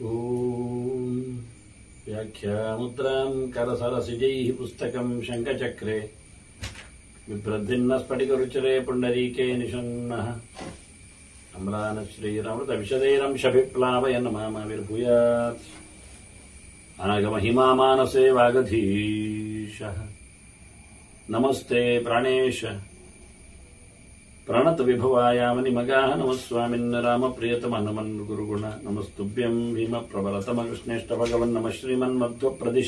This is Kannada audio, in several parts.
ॐ व्याख्यामुद्राम् करसरसिजैः पुस्तकम् शङ्खचक्रे बिभ्रद्भिन्नस्फटिकरुचिरे पुण्डरीके निषन्नः अम्लानश्रीरमृतविशदैरंशभिप्लावयन् मामविर्भूयात् आगमहिमामानसे वागधीशः नमस्ते प्राणेश प्रणतविभवायामनिमगाः नमः स्वामिन् रामप्रियतमनमन् गुरुगुण नमस्तुभ्यम् भीमप्रबलतमकृष्णेष्ट भगवन् नमः श्रीमन्मध्वप्रदिश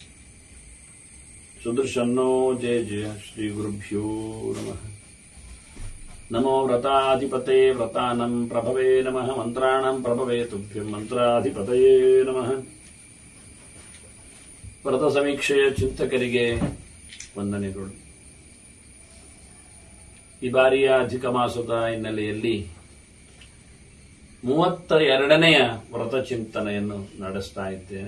सुदर्शन्नो जय जय श्रीगुरुभ्यो नमः नमो व्रताधिपते व्रतानम् प्रभवे नमः मन्त्राणाम् प्रभवे तुभ्यम् मन्त्राधिपतये नमः ವ್ರತ ಸಮೀಕ್ಷೆಯ ಚಿಂತಕರಿಗೆ ವಂದನೆಗಳು ಈ ಬಾರಿಯ ಅಧಿಕ ಮಾಸದ ಹಿನ್ನೆಲೆಯಲ್ಲಿ ಮೂವತ್ತ ಎರಡನೆಯ ವ್ರತ ಚಿಂತನೆಯನ್ನು ನಡೆಸ್ತಾ ಇದ್ದೇನೆ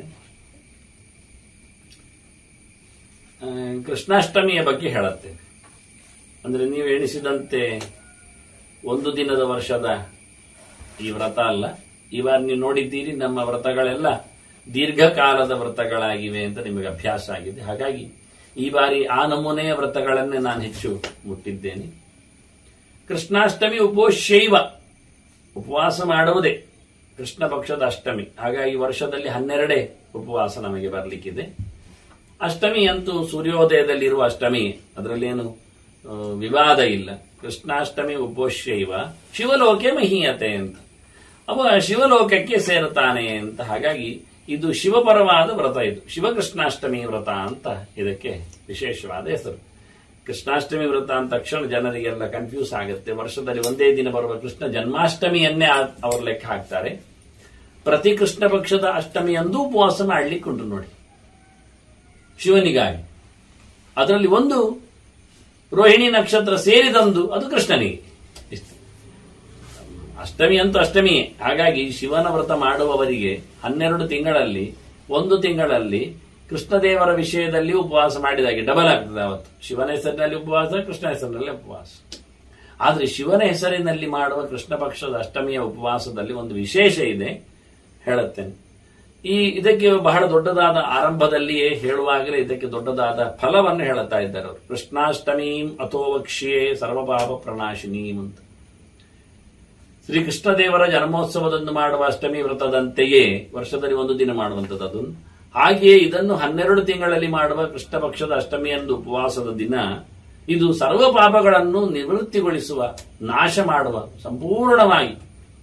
ಆ, ಕೃಷ್ಣಾಷ್ಟಮಿಯ ಬಗ್ಗೆ ಹೇಳುತ್ತೇನೆ ಅಂದ್ರೆ ನೀವು ಎಣಿಸಿದಂತೆ ಒಂದು ದಿನದ ವರ್ಷದ ಈ ವ್ರತ ಅಲ್ಲ ಈ ಬಾರಿ ನೀವು ನೋಡಿದ್ದೀರಿ ನಮ್ಮ ವ್ರತಗಳೆಲ್ಲ ದೀರ್ಘಕಾಲದ ವ್ರತಗಳಾಗಿವೆ ಅಂತ ನಿಮಗೆ ಅಭ್ಯಾಸ ಆಗಿದೆ ಹಾಗಾಗಿ ಈ ಬಾರಿ ಆ ನಮೂನೆಯ ವ್ರತಗಳನ್ನೇ ನಾನು ಹೆಚ್ಚು ಮುಟ್ಟಿದ್ದೇನೆ ಕೃಷ್ಣಾಷ್ಟಮಿ ಉಪೋಶೈವ ಉಪವಾಸ ಮಾಡುವುದೇ ಕೃಷ್ಣ ಪಕ್ಷದ ಅಷ್ಟಮಿ ಹಾಗಾಗಿ ವರ್ಷದಲ್ಲಿ ಹನ್ನೆರಡೇ ಉಪವಾಸ ನಮಗೆ ಬರಲಿಕ್ಕಿದೆ ಅಷ್ಟಮಿ ಅಂತೂ ಸೂರ್ಯೋದಯದಲ್ಲಿರುವ ಅಷ್ಟಮಿ ಅದರಲ್ಲೇನು ಆ, ವಿವಾದ ಇಲ್ಲ ಕೃಷ್ಣಾಷ್ಟಮಿ ಉಪೋಶ್ಯೈವ ಶಿವಲೋಕೆ ಮಹೀಯತೆ ಅಂತ ಅವ ಶಿವಲೋಕಕ್ಕೆ ಸೇರುತ್ತಾನೆ ಅಂತ ಹಾಗಾಗಿ ಇದು ಶಿವಪರವಾದ ವ್ರತ ಇದು ಶಿವಕೃಷ್ಣಾಷ್ಟಮಿ ವ್ರತ ಅಂತ ಇದಕ್ಕೆ ವಿಶೇಷವಾದ ಹೆಸರು ಕೃಷ್ಣಾಷ್ಟಮಿ ವ್ರತ ಅಂದ ತಕ್ಷಣ ಜನರಿಗೆಲ್ಲ ಕನ್ಫ್ಯೂಸ್ ಆಗುತ್ತೆ ವರ್ಷದಲ್ಲಿ ಒಂದೇ ದಿನ ಬರುವ ಕೃಷ್ಣ ಜನ್ಮಾಷ್ಟಮಿಯನ್ನೇ ಆ- ಅವರು ಲೆಕ್ಕ ಹಾಕ್ತಾರೆ ಪ್ರತಿ ಕೃಷ್ಣ ಪಕ್ಷದ ಅಷ್ಟಮಿಯಂದು ಉಪವಾಸ ಮಾಡ್ಲಿಕ್ಕೆ ಉಂಟು ನೋಡಿ ಶಿವನಿಗಾಗಿ ಅದರಲ್ಲಿ ಒಂದು ರೋಹಿಣಿ ನಕ್ಷತ್ರ ಸೇರಿದಂದು ಅದು ಕೃಷ್ಣನಿಗೆ ಇಷ್ಟು. ಅಷ್ಟಮಿ ಅಂತೂ ಅಷ್ಟಮಿಯೇ ಹಾಗಾಗಿ ಶಿವನ ವ್ರತ ಮಾಡುವವರಿಗೆ ಹನ್ನೆರಡು ತಿಂಗಳಲ್ಲಿ ಒಂದು ತಿಂಗಳಲ್ಲಿ ಕೃಷ್ಣದೇವರ ವಿಷಯದಲ್ಲಿ ಉಪವಾಸ ಮಾಡಿದಾಗೆ ಡಬಲ್ ಆಗ್ತದೆ ಅವತ್ತು ಶಿವನ ಹೆಸರಿನಲ್ಲಿ ಉಪವಾಸ ಕೃಷ್ಣ ಹೆಸರಿನಲ್ಲಿ ಉಪವಾಸ ಆದ್ರೆ ಶಿವನ ಹೆಸರಿನಲ್ಲಿ ಮಾಡುವ ಕೃಷ್ಣ ಪಕ್ಷದ ಅಷ್ಟಮಿಯ ಉಪವಾಸದಲ್ಲಿ ಒಂದು ವಿಶೇಷ ಇದೆ ಹೇಳುತ್ತೇನೆ ಈ ಇದಕ್ಕೆ ಬಹಳ ದೊಡ್ಡದಾದ ಆರಂಭದಲ್ಲಿಯೇ ಹೇಳುವಾಗಲೇ ಇದಕ್ಕೆ ದೊಡ್ಡದಾದ ಫಲವನ್ನು ಹೇಳುತ್ತಾ ಇದ್ದಾರೆ ಅವರು ಕೃಷ್ಣಾಷ್ಟಮೀಂ ಅಥೋವಕ್ಷ್ಯೇ ಸರ್ವಪಾಪ ಪ್ರಣಾಶಿನೀಂ ಅಂತ ಶ್ರೀಕೃಷ್ಣದೇವರ ಜನ್ಮೋತ್ಸವದಂದು ಮಾಡುವ ಅಷ್ಟಮಿ ವ್ರತದಂತೆಯೇ ವರ್ಷದಲ್ಲಿ ಒಂದು ದಿನ ಮಾಡುವಂಥದ್ದು ಅದು ಹಾಗೆಯೇ ಇದನ್ನು ಹನ್ನೆರಡು ತಿಂಗಳಲ್ಲಿ ಮಾಡುವ ಕೃಷ್ಣ ಪಕ್ಷದ ಅಷ್ಟಮಿಯಂದು ಉಪವಾಸದ ದಿನ ಇದು ಸರ್ವ ಪಾಪಗಳನ್ನು ನಿವೃತ್ತಿಗೊಳಿಸುವ ನಾಶ ಮಾಡುವ ಸಂಪೂರ್ಣವಾಗಿ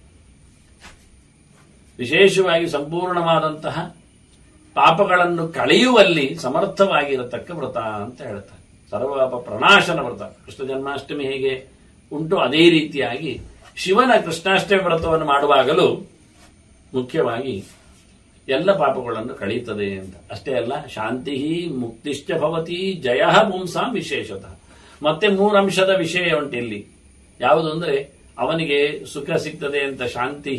ವಿಶೇಷವಾಗಿ ಸಂಪೂರ್ಣವಾದಂತಹ ಪಾಪಗಳನ್ನು ಕಳೆಯುವಲ್ಲಿ ಸಮರ್ಥವಾಗಿರತಕ್ಕ ವ್ರತ ಅಂತ ಹೇಳ್ತಾರೆ ಸರ್ವಪಾಪ ಪ್ರಣಾಶನ ವ್ರತ ಕೃಷ್ಣ ಜನ್ಮಾಷ್ಟಮಿ ಹೇಗೆ ಉಂಟು ಅದೇ ರೀತಿಯಾಗಿ ಶಿವನ ಕೃಷ್ಣಾಷ್ಟಮಿ ವ್ರತವನ್ನು ಮಾಡುವಾಗಲೂ ಮುಖ್ಯವಾಗಿ ಎಲ್ಲ ಪಾಪಗಳನ್ನು ಕಳೆಯುತ್ತದೆ ಅಂತ ಅಷ್ಟೇ ಅಲ್ಲ ಶಾಂತಿ ಮುಕ್ತಿಶ್ಚ ಭವತಿ ಜಯ ಪುಂಸಾಂ ವಿಶೇಷತಃ ಮತ್ತೆ ಮೂರಂಶದ ವಿಷಯ ಉಂಟು ಇಲ್ಲಿ ಯಾವುದು ಅಂದ್ರೆ ಅವನಿಗೆ ಸುಖ ಸಿಗ್ತದೆ ಅಂತ ಶಾಂತಿ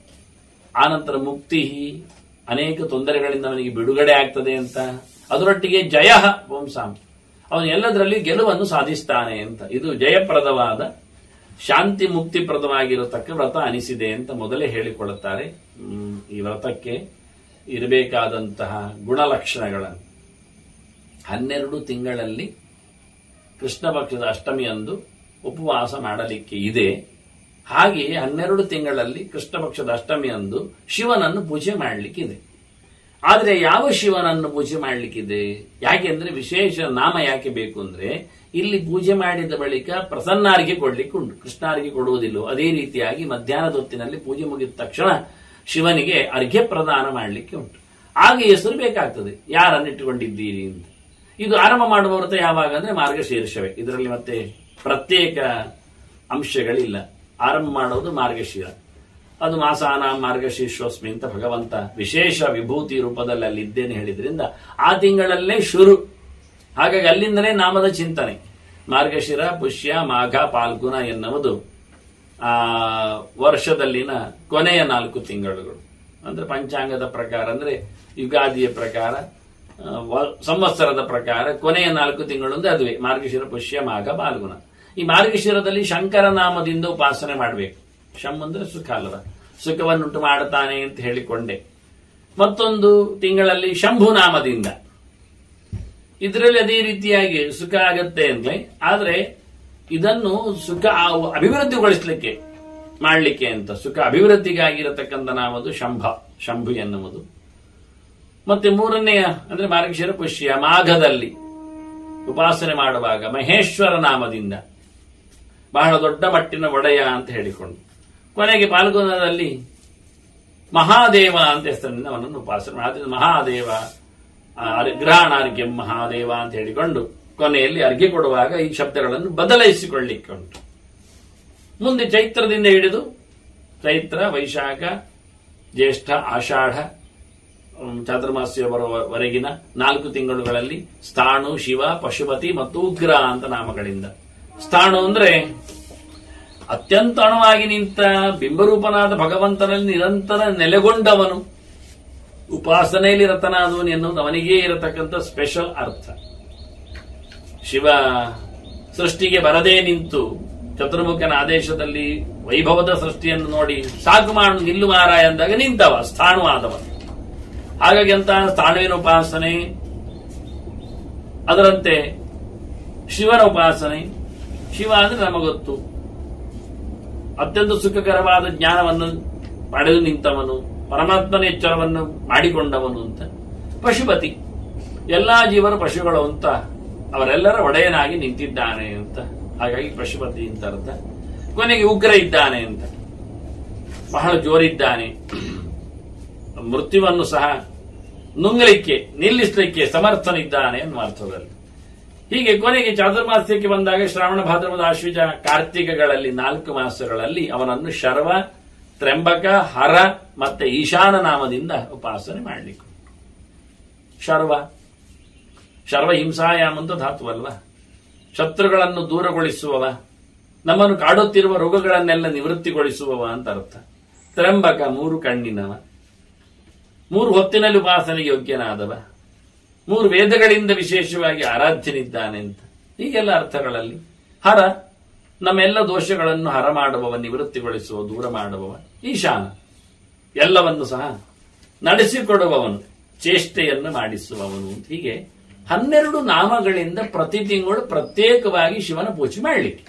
ಆನಂತರ ಮುಕ್ತಿ ಅನೇಕ ತೊಂದರೆಗಳಿಂದ ಅವನಿಗೆ ಬಿಡುಗಡೆ ಆಗ್ತದೆ ಅಂತ ಅದರೊಟ್ಟಿಗೆ ಜಯ ಪುಂಸಾಂ ಅವನು ಎಲ್ಲದರಲ್ಲಿ ಗೆಲುವನ್ನು ಸಾಧಿಸ್ತಾನೆ ಅಂತ ಇದು ಜಯಪ್ರದವಾದ ಶಾಂತಿ ಮುಕ್ತಿಪ್ರದವಾಗಿರತಕ್ಕ ವ್ರತ ಅನಿಸಿದೆ ಅಂತ ಮೊದಲೇ ಹೇಳಿಕೊಳ್ಳುತ್ತಾರೆ ಹ್ಮ್, ಈ ವ್ರತಕ್ಕೆ ಇರಬೇಕಾದಂತಹ ಗುಣಲಕ್ಷಣಗಳನ್ನು ಹನ್ನೆರಡು ತಿಂಗಳಲ್ಲಿ ಕೃಷ್ಣ ಪಕ್ಷದ ಅಷ್ಟಮಿಯಂದು ಉಪವಾಸ ಮಾಡಲಿಕ್ಕೆ ಇದೆ ಹಾಗೆಯೇ ಹನ್ನೆರಡು ತಿಂಗಳಲ್ಲಿ ಕೃಷ್ಣ ಪಕ್ಷದ ಅಷ್ಟಮಿಯಂದು ಶಿವನನ್ನು ಪೂಜೆ ಮಾಡಲಿಕ್ಕಿದೆ ಆದರೆ ಯಾವ ಶಿವನನ್ನು ಪೂಜೆ ಮಾಡಲಿಕ್ಕಿದೆ ಯಾಕೆಂದ್ರೆ ವಿಶೇಷ ನಾಮ ಯಾಕೆ ಬೇಕು ಅಂದ್ರೆ ಇಲ್ಲಿ ಪೂಜೆ ಮಾಡಿದ ಬಳಿಕ ಪ್ರಸನ್ನಾರಿಗೆ ಕೊಡ್ಲಿಕ್ಕೆ ಉಂಟು ಕೃಷ್ಣಾರಿಗೆ ಕೊಡುವುದಿಲ್ಲ ಅದೇ ರೀತಿಯಾಗಿ ಮಧ್ಯಾಹ್ನದ ಹೊತ್ತಿನಲ್ಲಿ ಪೂಜೆ ಮುಗಿದ ತಕ್ಷಣ ಶಿವನಿಗೆ ಅರ್ಘ್ಯ ಪ್ರದಾನ ಮಾಡಲಿಕ್ಕೆ ಉಂಟು ಆಗ ಹೆಸರು ಬೇಕಾಗ್ತದೆ ಯಾರನ್ನಿಟ್ಟುಕೊಂಡಿದ್ದೀರಿ ಅಂತ ಇದು ಆರಂಭ ಮಾಡುವ ವ್ರತ ಯಾವಾಗ ಅಂದ್ರೆ ಮಾರ್ಗಶೀರ್ಷವೇ ಇದರಲ್ಲಿ ಮತ್ತೆ ಪ್ರತ್ಯೇಕ ಅಂಶಗಳಿಲ್ಲ ಆರಂಭ ಮಾಡುವುದು ಮಾರ್ಗಶೀರ ಅದು ಮಾಸಾನ ಮಾರ್ಗಶೀರ್ಷೋಸ್ಮಿ ಅಂತ ಭಗವಂತ ವಿಶೇಷ ವಿಭೂತಿ ರೂಪದಲ್ಲಿ ಅಲ್ಲಿ ಇದ್ದೇನೆ ಹೇಳಿದ್ರಿಂದ ಆ ತಿಂಗಳಲ್ಲೇ ಶುರು ಹಾಗಾಗಿ ಅಲ್ಲಿಂದಲೇ ನಾಮದ ಚಿಂತನೆ ಮಾರ್ಗಶಿರ ಪುಷ್ಯ ಮಾಘ ಪಾಲ್ಗುಣ ಎನ್ನುವುದು ಆ ವರ್ಷದಲ್ಲಿನ ಕೊನೆಯ ನಾಲ್ಕು ತಿಂಗಳುಗಳು ಅಂದ್ರೆ ಪಂಚಾಂಗದ ಪ್ರಕಾರ ಅಂದ್ರೆ ಯುಗಾದಿಯ ಪ್ರಕಾರ ಆ, ವ- ಸಂವತ್ಸರದ ಪ್ರಕಾರ ಕೊನೆಯ ನಾಲ್ಕು ತಿಂಗಳು ಅಂದ್ರೆ ಅದುವೇ ಮಾರ್ಗಶಿರ ಪುಷ್ಯ ಮಾಘ ಪಾಲ್ಗುಣ ಈ ಮಾರ್ಗಶಿರದಲ್ಲಿ ಶಂಕರ ನಾಮದಿಂದ ಉಪಾಸನೆ ಮಾಡಬೇಕು ಶಮ್ ಅಂದ್ರೆ ಸುಖ ಅಲ್ಲದ ಸುಖವನ್ನುಂಟು ಮಾಡುತ್ತಾನೆ ಅಂತ ಹೇಳಿಕೊಂಡೆ ಮತ್ತೊಂದು ತಿಂಗಳಲ್ಲಿ ಶಂಭು ನಾಮದಿಂದ ಇದರಲ್ಲಿ ಅದೇ ರೀತಿಯಾಗಿ ಸುಖ ಆಗತ್ತೆ ಅಂದ್ರೆ ಆದ್ರೆ ಇದನ್ನು ಸುಖ ಆ- ಅಭಿವೃದ್ಧಿಗೊಳಿಸಲಿಕ್ಕೆ ಮಾಡಲಿಕ್ಕೆ ಅಂತ ಸುಖ ಅಭಿವೃದ್ಧಿಗಾಗಿರತಕ್ಕಂಥ ನಾಮದು ಶಂಭ ಶಂಭು ಎನ್ನುವುದು ಮತ್ತೆ ಮೂರನೆಯ ಅಂದ್ರೆ ಮಾರ್ಗಶಿರ ಪುಷ್ಯ ಮಾಘದಲ್ಲಿ ಉಪಾಸನೆ ಮಾಡುವಾಗ ಮಹೇಶ್ವರ ನಾಮದಿಂದ ಬಹಳ ದೊಡ್ಡ ಮಟ್ಟಿನ ಒಡೆಯ ಅಂತ ಹೇಳಿಕೊಂಡು ಕೊನೆಗೆ ಪಾಲ್ಗೊನದಲ್ಲಿ ಮಹಾದೇವ ಅಂತ ಹೆಸರಿನಿಂದ ಅವನನ್ನು ಉಪಾಸನೆ ಮಾಡಿ ಮಹಾದೇವ ಆ, ಗ್ರಹಣಾರ್ಘ್ಯಂ ಮಹಾದೇವ ಅಂತ ಹೇಳಿಕೊಂಡು ಕೊನೆಯಲ್ಲಿ ಅರ್ಘ್ಯ ಕೊಡುವಾಗ ಈ ಶಬ್ದಗಳನ್ನು ಬದಲಾಯಿಸಿಕೊಳ್ಳಿಕ್ಕೆ ಉಂಟು ಮುಂದೆ ಚೈತ್ರದಿಂದ ಹಿಡಿದು ಚೈತ್ರ ವೈಶಾಖ ಜ್ಯೇಷ್ಠ ಆಷಾಢ ಹ್ಮ್, ಚಾತುರ್ಮಾಸ್ಯ ಬರುವವರೆಗಿನ ನಾಲ್ಕು ತಿಂಗಳುಗಳಲ್ಲಿ ಸ್ಥಾಣು ಶಿವ ಪಶುಪತಿ ಮತ್ತು ಉಗ್ರ ಅಂತ ನಾಮಗಳಿಂದ ಸ್ಥಾಣು ಅಂದ್ರೆ ಅತ್ಯಂತ ಅಣುವಾಗಿ ನಿಂತ ಬಿಂಬರೂಪನಾದ ಭಗವಂತನಲ್ಲಿ ನಿರಂತರ ನೆಲೆಗೊಂಡವನು ಉಪಾಸನೆಯಲ್ಲಿ ರತನಾದವನು ಎನ್ನುವುದು ಅವನಿಗೇ ಇರತಕ್ಕಂಥ ಸ್ಪೆಷಲ್ ಅರ್ಥ ಶಿವ ಸೃಷ್ಟಿಗೆ ಬರದೇ ನಿಂತು ಚತುರ್ಮುಖನ ಆದೇಶದಲ್ಲಿ ವೈಭವದ ಸೃಷ್ಟಿಯನ್ನು ನೋಡಿ ಸಾಕು ಮಾಡು ನಿಲ್ಲು ಮಾರಾಯ ಅಂದಾಗ ನಿಂತವ ಸ್ಥಾಣು ಆದವ ಹಾಗಾಗಿ ಅಂತ ಸ್ಥಾಣುವಿನ ಉಪಾಸನೆ ಅದರಂತೆ ಶಿವನ ಉಪಾಸನೆ ಶಿವ ಅಂದ್ರೆ ನಮಗೊತ್ತು ಅತ್ಯಂತ ಸುಖಕರವಾದ ಜ್ಞಾನವನ್ನು ಪಡೆದು ನಿಂತವನು ಪರಮಾತ್ಮನ ಎಚ್ಚರವನ್ನು ಮಾಡಿಕೊಂಡವನು ಅಂತ ಪಶುಪತಿ ಎಲ್ಲಾ ಜೀವನ ಪಶುಗಳು ಅಂತ ಅವರೆಲ್ಲರ ಒಡೆಯನಾಗಿ ನಿಂತಿದ್ದಾನೆ ಅಂತ ಹಾಗಾಗಿ ಪಶುಪತಿ ಅಂತ ಅರ್ಥ ಕೊನೆಗೆ ಉಗ್ರ ಇದ್ದಾನೆ ಅಂತ ಬಹಳ ಜೋರಿದ್ದಾನೆ ಮೃತ್ಯುವನ್ನು ಸಹ ನುಂಗಲಿಕ್ಕೆ ನಿಲ್ಲಿಸಲಿಕ್ಕೆ ಸಮರ್ಥನಿದ್ದಾನೆ ಅನ್ನುವ ಅರ್ಥದಲ್ಲಿ ಹೀಗೆ ಕೊನೆಗೆ ಚಾತುರ್ಮಾಸ್ಯಕ್ಕೆ ಬಂದಾಗ ಶ್ರಾವಣ ಭಾದ್ರಪದ ಆಶ್ವಿಜ ಕಾರ್ತಿಕಗಳಲ್ಲಿ ನಾಲ್ಕು ಮಾಸಗಳಲ್ಲಿ ಅವನನ್ನು ಶರ್ವ ತ್ರ್ಯಂಬಕ ಹರ ಮತ್ತೆ ಈಶಾನ ನಾಮದಿಂದ ಉಪಾಸನೆ ಮಾಡಲಿಕ್ಕೆ ಶರ್ವ ಶರ್ವ ಹಿಂಸಾಯಾಮ್ ಅಂತ ಧಾತುವಲ್ವ ಶತ್ರುಗಳನ್ನು ದೂರಗೊಳಿಸುವವ ನಮ್ಮನ್ನು ಕಾಡುತ್ತಿರುವ ರೋಗಗಳನ್ನೆಲ್ಲ ನಿವೃತ್ತಿಗೊಳಿಸುವವ ಅಂತ ಅರ್ಥ ತ್ರ್ಯಂಬಕ ಮೂರು ಕಣ್ಣಿನವ ಮೂರು ಹೊತ್ತಿನಲ್ಲಿ ಉಪಾಸನೆಗೆ ಯೋಗ್ಯನಾದವ ಮೂರು ವೇದಗಳಿಂದ ವಿಶೇಷವಾಗಿ ಆರಾಧ್ಯನಿದ್ದಾನೆ ಅಂತ ಹೀಗೆಲ್ಲ ಅರ್ಥಗಳಲ್ಲಿ ಹರ ನಮ್ಮೆಲ್ಲ ದೋಷಗಳನ್ನು ಹರ ಮಾಡುವವ ನಿವೃತ್ತಿಗೊಳಿಸುವ ದೂರ ಮಾಡುವವ ಈಶಾನ ಎಲ್ಲವನ್ನು ಸಹ ನಡೆಸಿಕೊಡುವವನು ಚೇಷ್ಟೆಯನ್ನು ಮಾಡಿಸುವವನು ಅಂತ ಹೀಗೆ ಹನ್ನೆರಡು ನಾಮಗಳಿಂದ ಪ್ರತಿ ತಿಂಗಳು ಪ್ರತ್ಯೇಕವಾಗಿ ಶಿವನ ಪೂಜೆ ಮಾಡಲಿಕ್ಕೆ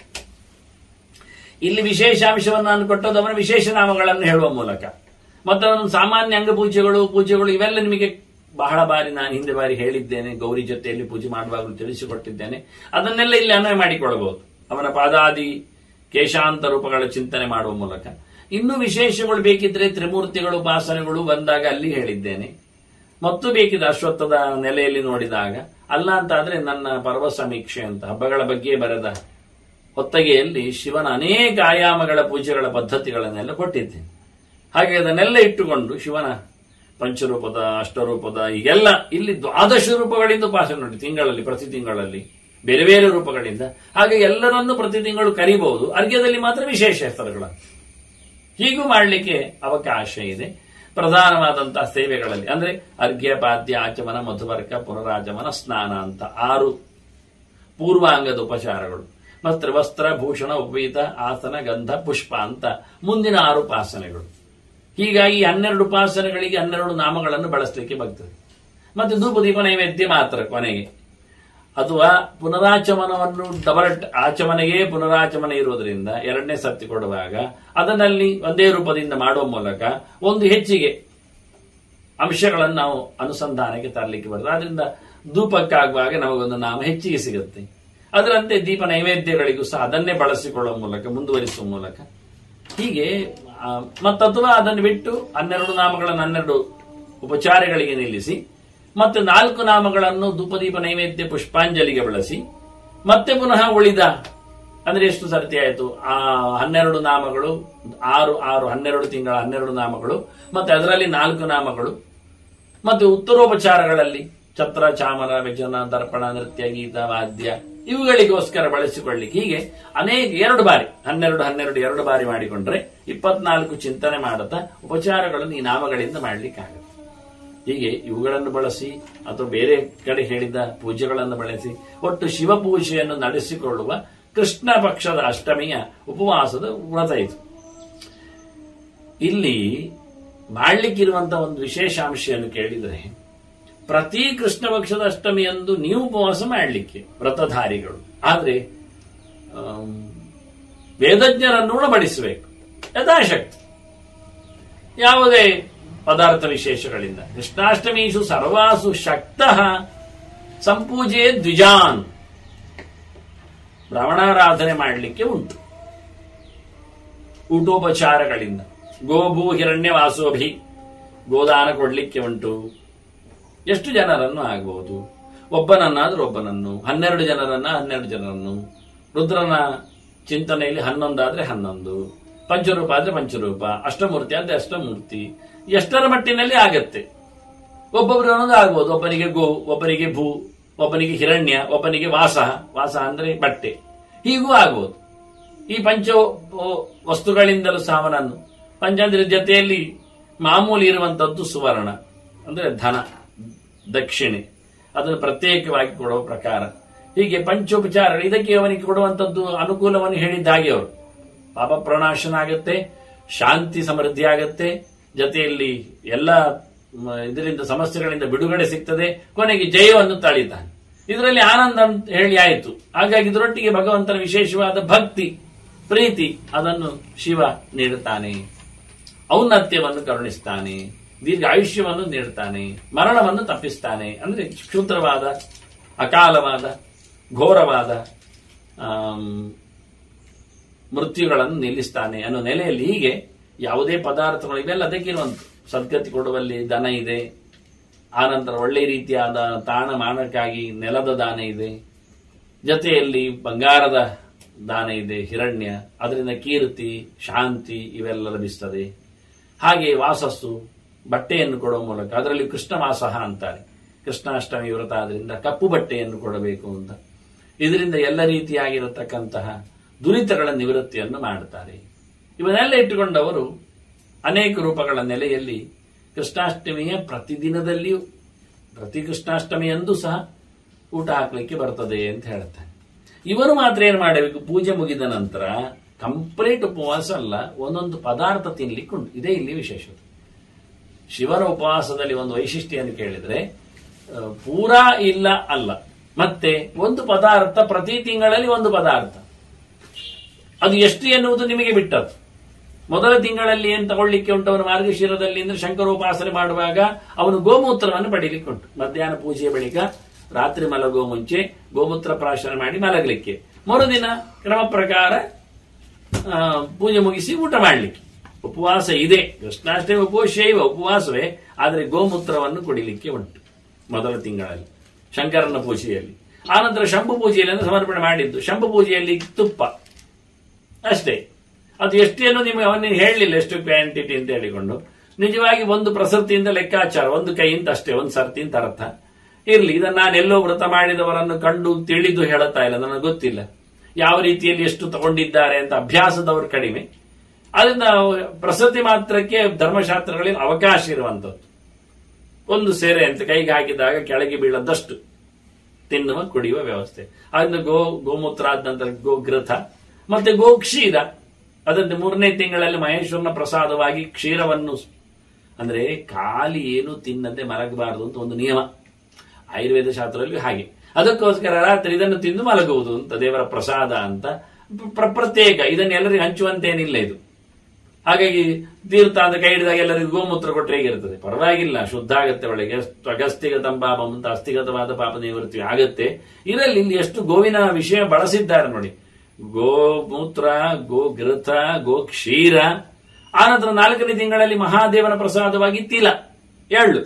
ಇಲ್ಲಿ ವಿಶೇಷಾಂಶವನ್ನು ನಾನು ಕೊಟ್ಟದ್ದು ಅವನ ವಿಶೇಷ ನಾಮಗಳನ್ನು ಹೇಳುವ ಮೂಲಕ ಮತ್ತು ಅವನ ಸಾಮಾನ್ಯ ಅಂಗ ಪೂಜೆಗಳು ಪೂಜೆಗಳು ಇವೆಲ್ಲ ನಿಮಗೆ ಬಹಳ ಬಾರಿ ನಾನು ಹಿಂದೆ ಬಾರಿ ಹೇಳಿದ್ದೇನೆ ಗೌರಿ ಜೊತೆಯಲ್ಲಿ ಪೂಜೆ ಮಾಡುವಾಗಲೂ ತಿಳಿಸಿಕೊಟ್ಟಿದ್ದೇನೆ ಅದನ್ನೆಲ್ಲ ಇಲ್ಲಿ ಅನ್ವಯ ಮಾಡಿಕೊಳ್ಳಬಹುದು ಅವನ ಪಾದಾದಿ ಕೇಶಾಂತ ರೂಪಗಳ ಚಿಂತನೆ ಮಾಡುವ ಮೂಲಕ ಇನ್ನೂ ವಿಶೇಷಗಳು ಬೇಕಿದ್ರೆ ತ್ರಿಮೂರ್ತಿಗಳು ಉಪಾಸನೆಗಳು ಬಂದಾಗ ಅಲ್ಲಿ ಹೇಳಿದ್ದೇನೆ ಮತ್ತು ಬೇಕಿದೆ ಅಶ್ವತ್ಥದ ನೆಲೆಯಲ್ಲಿ ನೋಡಿದಾಗ ಅಲ್ಲ ಅಂತಾದ್ರೆ ನನ್ನ ಪರ್ವ ಸಮೀಕ್ಷೆ ಅಂತ ಹಬ್ಬಗಳ ಬಗ್ಗೆ ಬರೆದ ಹೊತ್ತಗೆಯಲ್ಲಿ ಶಿವನ ಅನೇಕ ಆಯಾಮಗಳ ಪೂಜೆಗಳ ಪದ್ಧತಿಗಳನ್ನೆಲ್ಲ ಕೊಟ್ಟಿದ್ದೇನೆ ಹಾಗೆ ಅದನ್ನೆಲ್ಲ ಇಟ್ಟುಕೊಂಡು ಶಿವನ ಪಂಚರೂಪದ ಅಷ್ಟರೂಪದ ಈಗೆಲ್ಲ ಇಲ್ಲಿ ದ್ವಾದಶ ರೂಪಗಳಿಂದ ಉಪಾಸನೆ ನೋಡಿ ತಿಂಗಳಲ್ಲಿ ಪ್ರತಿ ತಿಂಗಳಲ್ಲಿ ಬೇರೆ ಬೇರೆ ರೂಪಗಳಿಂದ ಹಾಗೆ ಎಲ್ಲರನ್ನೂ ಪ್ರತಿ ತಿಂಗಳು ಕರಿಬಹುದು ಅರ್ಘ್ಯದಲ್ಲಿ ಮಾತ್ರ ವಿಶೇಷ ಹೆಸರುಗಳ ಹೀಗೂ ಮಾಡಲಿಕ್ಕೆ ಅವಕಾಶ ಇದೆ ಪ್ರಧಾನವಾದಂತಹ ಸೇವೆಗಳಲ್ಲಿ ಅಂದ್ರೆ ಅರ್ಘ್ಯ ಪಾದ್ಯ ಆಚಮನ ಮಧುವರ್ಕ ಪುನರಾಚಮನ ಸ್ನಾನ ಅಂತ ಆರು ಪೂರ್ವಾಂಗದ ಉಪಚಾರಗಳು ಮತ್ತು ವಸ್ತ್ರ ಭೂಷಣ ಉಪವೀತ ಆಸನ ಗಂಧ ಪುಷ್ಪ ಅಂತ ಮುಂದಿನ ಆರು ಉಪಾಸನೆಗಳು ಹೀಗಾಗಿ ಹನ್ನೆರಡು ಉಪಾಸನೆಗಳಿಗೆ ಹನ್ನೆರಡು ನಾಮಗಳನ್ನು ಬಳಸಲಿಕ್ಕೆ ಬರ್ತದೆ ಮತ್ತೆ ಧೂಪ ದೀಪ ನೈವೇದ್ಯ ಮಾತ್ರ ಕೊನೆಗೆ ಅಥವಾ ಪುನರಾಚಮನವನ್ನು ಡಬಲ್ ಆಚಮನೆಗೆ ಪುನರಾಚಮನ ಇರುವುದರಿಂದ ಎರಡನೇ ಸತ್ತಿ ಕೊಡುವಾಗ ಅದನ್ನಲ್ಲಿ ಒಂದೇ ರೂಪದಿಂದ ಮಾಡುವ ಮೂಲಕ ಒಂದು ಹೆಚ್ಚಿಗೆ ಅಂಶಗಳನ್ನು ನಾವು ಅನುಸಂಧಾನಕ್ಕೆ ತರಲಿಕ್ಕೆ ಬರ್ತದೆ ಆದ್ರಿಂದ ಧೂಪಕ್ಕಾಗುವಾಗ ನಮಗೊಂದು ನಾಮ ಹೆಚ್ಚಿಗೆ ಸಿಗುತ್ತೆ ಅದರಂತೆ ದೀಪ ನೈವೇದ್ಯಗಳಿಗೂ ಸಹ ಅದನ್ನೇ ಬಳಸಿಕೊಳ್ಳುವ ಮೂಲಕ ಮುಂದುವರಿಸುವ ಮೂಲಕ ಹೀಗೆ ಆ, ಮತ್ತಥವಾ ಅದನ್ನು ಬಿಟ್ಟು ಹನ್ನೆರಡು ನಾಮಗಳನ್ನು ಹನ್ನೆರಡು ಉಪಚಾರಗಳಿಗೆ ನಿಲ್ಲಿಸಿ ಮತ್ತೆ ನಾಲ್ಕು ನಾಮಗಳನ್ನು ಧೂಪದೀಪ ನೈವೇದ್ಯ ಪುಷ್ಪಾಂಜಲಿಗೆ ಬಳಸಿ ಮತ್ತೆ ಪುನಃ ಉಳಿದ ಅಂದ್ರೆ ಎಷ್ಟು ಸರ್ತಿ ಆಯಿತು ಆ ಹನ್ನೆರಡು ನಾಮಗಳು ಆರು ಆರು ಹನ್ನೆರಡು ತಿಂಗಳ ಹನ್ನೆರಡು ನಾಮಗಳು ಮತ್ತೆ ಅದರಲ್ಲಿ ನಾಲ್ಕು ನಾಮಗಳು ಮತ್ತೆ ಉತ್ತರೋಪಚಾರಗಳಲ್ಲಿ ಛತ್ರ ಚಾಮರ ವ್ಯಜನ ದರ್ಪಣ ನೃತ್ಯ ಗೀತ ವಾದ್ಯ ಇವುಗಳಿಗೋಸ್ಕರ ಬಳಸಿಕೊಳ್ಳಿಕ್ಕೆ ಹೀಗೆ ಅನೇಕ ಎರಡು ಬಾರಿ ಹನ್ನೆರಡು ಹನ್ನೆರಡು ಎರಡು ಬಾರಿ ಮಾಡಿಕೊಂಡ್ರೆ ಇಪ್ಪತ್ನಾಲ್ಕು ಚಿಂತನೆ ಮಾಡುತ್ತಾ ಉಪಚಾರಗಳನ್ನು ಈ ನಾಮಗಳಿಂದ ಮಾಡಲಿಕ್ಕಾಗುತ್ತೆ ಹೀಗೆ ಇವುಗಳನ್ನು ಬಳಸಿ ಅಥವಾ ಬೇರೆ ಕಡೆ ಹೇಳಿದ ಪೂಜೆಗಳನ್ನು ಬಳಸಿ ಒಟ್ಟು ಶಿವ ಪೂಜೆಯನ್ನು ನಡೆಸಿಕೊಳ್ಳುವ ಕೃಷ್ಣ ಪಕ್ಷದ ಅಷ್ಟಮಿಯ ಉಪವಾಸದ ವ್ರತ ಇದು ಇಲ್ಲಿ ಮಾಡ್ಲಿಕ್ಕಿರುವಂತಹ ಒಂದು ವಿಶೇಷಾಂಶವನ್ನು ಕೇಳಿದರೆ ಪ್ರತಿ ಕೃಷ್ಣ ಪಕ್ಷದ ಅಷ್ಟಮಿಯಂದು ನೀವು ಉಪವಾಸ ಮಾಡಲಿಕ್ಕೆ ವ್ರತಧಾರಿಗಳು ಆದ್ರೆ ಆಮ್, ವೇದಜ್ಞರನ್ನು ಉಣಬಡಿಸಬೇಕು ಯಥಾಶಕ್ತಿ ಯಾವುದೇ ಪದಾರ್ಥ ವಿಶೇಷಗಳಿಂದ ಕೃಷ್ಣಾಷ್ಟಮೀಸು ಸರ್ವಾಸು ಶಕ್ತ ಸಂಪೂಜೆ ದ್ವಿಜಾನ್ ಬ್ರಾಹ್ಮಣಾರಾಧನೆ ಮಾಡಲಿಕ್ಕೆ ಉಂಟು ಊಟೋಪಚಾರಗಳಿಂದ ಗೋಭೂ ಹಿರಣ್ಯ ವಾಸೋಭಿ ಗೋದಾನ ಕೊಡ್ಲಿಕ್ಕೆ ಉಂಟು ಎಷ್ಟು ಜನರನ್ನು ಆಗಬಹುದು ಒಬ್ಬನನ್ನಾದ್ರೂ ಒಬ್ಬನನ್ನು ಹನ್ನೆರಡು ಜನರನ್ನ ಹನ್ನೆರಡು ಜನರನ್ನು ರುದ್ರನ ಚಿಂತನೆಯಲ್ಲಿ ಹನ್ನೊಂದಾದ್ರೆ ಹನ್ನೊಂದು ಪಂಚರೂಪ ಆದ್ರೆ ಪಂಚರೂಪ ಅಷ್ಟಮೂರ್ತಿ ಆದ್ರೆ ಅಷ್ಟಮೂರ್ತಿ ಎಷ್ಟರ ಮಟ್ಟಿನಲ್ಲಿ ಆಗತ್ತೆ ಒಬ್ಬೊಬ್ಬರು ಅನ್ನೋದು ಆಗ್ಬೋದು ಒಬ್ಬನಿಗೆ ಗೋ ಒಬ್ಬನಿಗೆ ಭೂ ಒಬ್ಬನಿಗೆ ಹಿರಣ್ಯ ಒಬ್ಬನಿಗೆ ವಾಸ ವಾಸ ಅಂದ್ರೆ ಬಟ್ಟೆ ಹೀಗೂ ಆಗ್ಬೋದು ಈ ಪಂಚ ವಸ್ತುಗಳಿಂದಲೂ ಸಾವನನ್ನು ಪಂಚಾಂದ್ರ ಜೊತೆಯಲ್ಲಿ ಮಾಮೂಲಿ ಇರುವಂತದ್ದು ಸುವರ್ಣ ಅಂದ್ರೆ ಧನ ದಕ್ಷಿಣೆ ಅದನ್ನು ಪ್ರತ್ಯೇಕವಾಗಿ ಕೊಡುವ ಪ್ರಕಾರ ಹೀಗೆ ಪಂಚೋಪಚಾರ ಇದಕ್ಕೆ ಅವನಿಗೆ ಕೊಡುವಂತದ್ದು ಅನುಕೂಲವನ್ನು ಹೇಳಿದ್ದಾಗೆ ಅವರು ಪಾಪ ಪ್ರಣಾಶನ ಆಗತ್ತೆ ಶಾಂತಿ ಸಮೃದ್ಧಿ ಆಗತ್ತೆ ಜೊತೆಯಲ್ಲಿ ಎಲ್ಲ ಮ, ಇದರಿಂದ ಸಮಸ್ಯೆಗಳಿಂದ ಬಿಡುಗಡೆ ಸಿಗ್ತದೆ ಕೊನೆಗೆ ಜಯವನ್ನು ತಾಳಿದ್ದಾನೆ ಇದರಲ್ಲಿ ಆನಂದ ಅಂತ ಹೇಳಿ ಆಯಿತು ಹಾಗಾಗಿ ಇದರೊಟ್ಟಿಗೆ ಭಗವಂತನ ವಿಶೇಷವಾದ ಭಕ್ತಿ ಪ್ರೀತಿ ಅದನ್ನು ಶಿವ ನೀಡುತ್ತಾನೆ ಔನ್ನತ್ಯವನ್ನು ಕರುಣಿಸ್ತಾನೆ ದೀರ್ಘ ಆಯುಷ್ಯವನ್ನು ನೀಡುತ್ತಾನೆ ಮರಣವನ್ನು ತಪ್ಪಿಸ್ತಾನೆ ಅಂದ್ರೆ ಕ್ಷುದ್ರವಾದ ಅಕಾಲವಾದ ಘೋರವಾದ ಆಮ್, ಮೃತ್ಯುಗಳನ್ನು ನಿಲ್ಲಿಸ್ತಾನೆ ಅನ್ನೋ ನೆಲೆಯಲ್ಲಿ ಹೀಗೆ ಯಾವುದೇ ಪದಾರ್ಥಗಳು ಇವೆಲ್ಲ ಅದಕ್ಕಿರುವಂತ ಸದ್ಗತಿ ಕೊಡುವಲ್ಲಿ ದನ ಇದೆ ಆನಂತರ ಒಳ್ಳೆ ರೀತಿಯಾದ ತಾಣ ಮಾನಕ್ಕಾಗಿ ನೆಲದ ದಾನ ಇದೆ ಜೊತೆಯಲ್ಲಿ ಬಂಗಾರದ ದಾನ ಇದೆ ಹಿರಣ್ಯ ಅದರಿಂದ ಕೀರ್ತಿ ಶಾಂತಿ ಇವೆಲ್ಲ ಲಭಿಸ್ತದೆ ಹಾಗೆ ವಾಸಸ್ಸು ಬಟ್ಟೆಯನ್ನು ಕೊಡುವ ಮೂಲಕ ಅದರಲ್ಲಿ ಕೃಷ್ಣ ವಾಸಃ ಅಂತಾರೆ ಕೃಷ್ಣಾಷ್ಟಮಿ ವ್ರತ ಆದ್ರಿಂದ ಕಪ್ಪು ಬಟ್ಟೆಯನ್ನು ಕೊಡಬೇಕು ಅಂತ ಇದರಿಂದ ಎಲ್ಲ ರೀತಿಯಾಗಿರತಕ್ಕಂತಹ ದುರಿತಗಳ ನಿವೃತ್ತಿಯನ್ನು ಮಾಡುತ್ತಾರೆ ಇವನ್ನೆಲ್ಲ ಇಟ್ಟುಕೊಂಡವರು ಅನೇಕ ರೂಪಗಳ ನೆಲೆಯಲ್ಲಿ ಕೃಷ್ಣಾಷ್ಟಮಿಯ ಪ್ರತಿದಿನದಲ್ಲಿಯೂ ಪ್ರತಿ ಕೃಷ್ಣಾಷ್ಟಮಿಯಂದು ಸಹ ಊಟ ಹಾಕ್ಲಿಕ್ಕೆ ಬರ್ತದೆ ಅಂತ ಹೇಳ್ತಾನೆ ಇವನು ಮಾತ್ರ ಏನ್ ಮಾಡಬೇಕು ಪೂಜೆ ಮುಗಿದ ನಂತರ ಕಂಪ್ಲೀಟ್ ಉಪವಾಸ ಅಲ್ಲ ಒಂದೊಂದು ಪದಾರ್ಥ ತಿನ್ಲಿಕ್ಕೆ ಉಂಟು ಇದೇ ಇಲ್ಲಿ ವಿಶೇಷತೆ ಶಿವನ ಉಪವಾಸದಲ್ಲಿ ಒಂದು ವೈಶಿಷ್ಟ್ಯನ್ನು ಕೇಳಿದ್ರೆ ಆ, ಪೂರಾ ಇಲ್ಲ ಅಲ್ಲ ಮತ್ತೆ ಒಂದು ಪದಾರ್ಥ ಪ್ರತಿ ತಿಂಗಳಲ್ಲಿ ಒಂದು ಪದಾರ್ಥ ಅದು ಎಷ್ಟು ಎನ್ನುವುದು ನಿಮಗೆ ಬಿಟ್ಟದ್ದು ಮೊದಲ ತಿಂಗಳಲ್ಲಿ ಏನ್ ತಗೊಳ್ಳಿಕ್ಕೆ ಉಂಟು ಅವನು ಮಾರ್ಗಶಿರದಲ್ಲಿ ಅಂದ್ರೆ ಶಂಕರೋಪಾಸನೆ ಮಾಡುವಾಗ ಅವನು ಗೋಮೂತ್ರವನ್ನು ಪಡೀಲಿಕ್ಕೆ ಉಂಟು ಮಧ್ಯಾಹ್ನ ಪೂಜೆಯ ಬಳಿಕ ರಾತ್ರಿ ಮಲಗುವ ಮುಂಚೆ ಗೋಮೂತ್ರ ಪ್ರಾಶನ ಮಾಡಿ ಮಲಗಲಿಕ್ಕೆ ಮರುದಿನ ಕ್ರಮ ಪ್ರಕಾರ ಆ, ಪೂಜೆ ಮುಗಿಸಿ ಊಟ ಮಾಡಲಿಕ್ಕೆ ಉಪವಾಸ ಇದೆ ಕೃಷ್ಣಾಷ್ಟಮಿ ಉಪವಾಸೈವ ಉಪವಾಸವೇ ಆದರೆ ಗೋಮೂತ್ರವನ್ನು ಕುಡಿಲಿಕ್ಕೆ ಉಂಟು ಮೊದಲ ತಿಂಗಳಲ್ಲಿ ಶಂಕರನ ಪೂಜೆಯಲ್ಲಿ ಆನಂತರ ಶಂಭು ಪೂಜೆಯಲ್ಲಿ ಅಂದ್ರೆ ಸಮರ್ಪಣೆ ಮಾಡಿದ್ದು ಶಂಭು ಪೂಜೆಯಲ್ಲಿ ತುಪ್ಪ ಅಷ್ಟೇ ಅದು ಎಷ್ಟೇನು ನಿಮಗೆ ಅವನ್ನೇ ಹೇಳಲಿಲ್ಲ ಎಷ್ಟು ಕ್ವಾಂಟಿಟಿ ಅಂತ ಹೇಳಿಕೊಂಡು ನಿಜವಾಗಿ ಒಂದು ಪ್ರಸರ್ತಿಯಿಂದ ಲೆಕ್ಕಾಚಾರ ಒಂದು ಕೈ ಅಂತ ಅಷ್ಟೇ ಒಂದು ಸರ್ತಿ ಅಂತ ಅರ್ಥ ಇರ್ಲಿ ಇದನ್ನ ನಾನು ಎಲ್ಲೋ ವ್ರತ ಮಾಡಿದವರನ್ನು ಕಂಡು ತಿಳಿದು ಹೇಳುತ್ತಾ ಇಲ್ಲ ನನಗೆ ಗೊತ್ತಿಲ್ಲ ಯಾವ ರೀತಿಯಲ್ಲಿ ಎಷ್ಟು ತಗೊಂಡಿದ್ದಾರೆ ಅಂತ ಅಭ್ಯಾಸದವರು ಕಡಿಮೆ ಅದರಿಂದ ಪ್ರಸತಿ ಮಾತ್ರಕ್ಕೆ ಧರ್ಮಶಾಸ್ತ್ರಗಳಲ್ಲಿ ಅವಕಾಶ ಇರುವಂತದ್ದು ಒಂದು ಸೇರೆ ಅಂತ ಕೈಗೆ ಹಾಕಿದಾಗ ಕೆಳಗೆ ಬೀಳದಷ್ಟು ತಿನ್ನುವ ಕುಡಿಯುವ ವ್ಯವಸ್ಥೆ ಅದರಿಂದ ಗೋ ಗೋಮೂತ್ರ ಆದ ನಂತರ ಗೋಘೃತ ಮತ್ತೆ ಗೋ ಕ್ಷೀರ ಅದರಿಂದ ಮೂರನೇ ತಿಂಗಳಲ್ಲಿ ಮಹೇಶ್ವರನ ಪ್ರಸಾದವಾಗಿ ಕ್ಷೀರವನ್ನು ಅಂದ್ರೆ ಖಾಲಿ ಏನು ತಿನ್ನದೆ ಮಲಗಬಾರದು ಅಂತ ಒಂದು ನಿಯಮ ಆಯುರ್ವೇದ ಶಾಸ್ತ್ರದಲ್ಲಿ ಹಾಗೆ ಅದಕ್ಕೋಸ್ಕರ ರಾತ್ರಿ ಇದನ್ನು ತಿಂದು ಮಲಗುವುದು ಅಂತ ದೇವರ ಪ್ರಸಾದ ಅಂತ ಪ್ರ- ಪ್ರತ್ಯೇಕ ಇದನ್ನು ಎಲ್ಲರಿಗೂ ಹಂಚುವಂತೇನಿಲ್ಲ ಇದು ಹಾಗಾಗಿ ತೀರ್ಥ ಅಂತ ಕೈ ಹಿಡಿದಾಗ ಎಲ್ಲರಿಗೂ ಗೋಮೂತ್ರ ಕೊಟ್ಟರೆ ಹೇಗಿರ್ತದೆ ಪರವಾಗಿಲ್ಲ ಶುದ್ಧ ಆಗತ್ತೆ ಒಳಗೆ ಎಷ್ಟು ಅಗಸ್ತಿಗತಂ ಪಾಪಂ ಅಂತ ಅಸ್ಥಿಗತವಾದ ಪಾಪ ನಿವೃತ್ತಿ ಆಗತ್ತೆ ಇದರಲ್ಲಿ ಇಲ್ಲಿ ಎಷ್ಟು ಗೋವಿನ ವಿಷಯ ಬಳಸಿದ್ದಾರೆ ನೋಡಿ ಗೋಮೂತ್ರ ಗೋ ಘೃತ ಗೋ ಕ್ಷೀರ ಆನಂತರ ನಾಲ್ಕನೇ ತಿಂಗಳಲ್ಲಿ ಮಹಾದೇವನ ಪ್ರಸಾದವಾಗಿ ತಿಲ ಎಳ್ಳು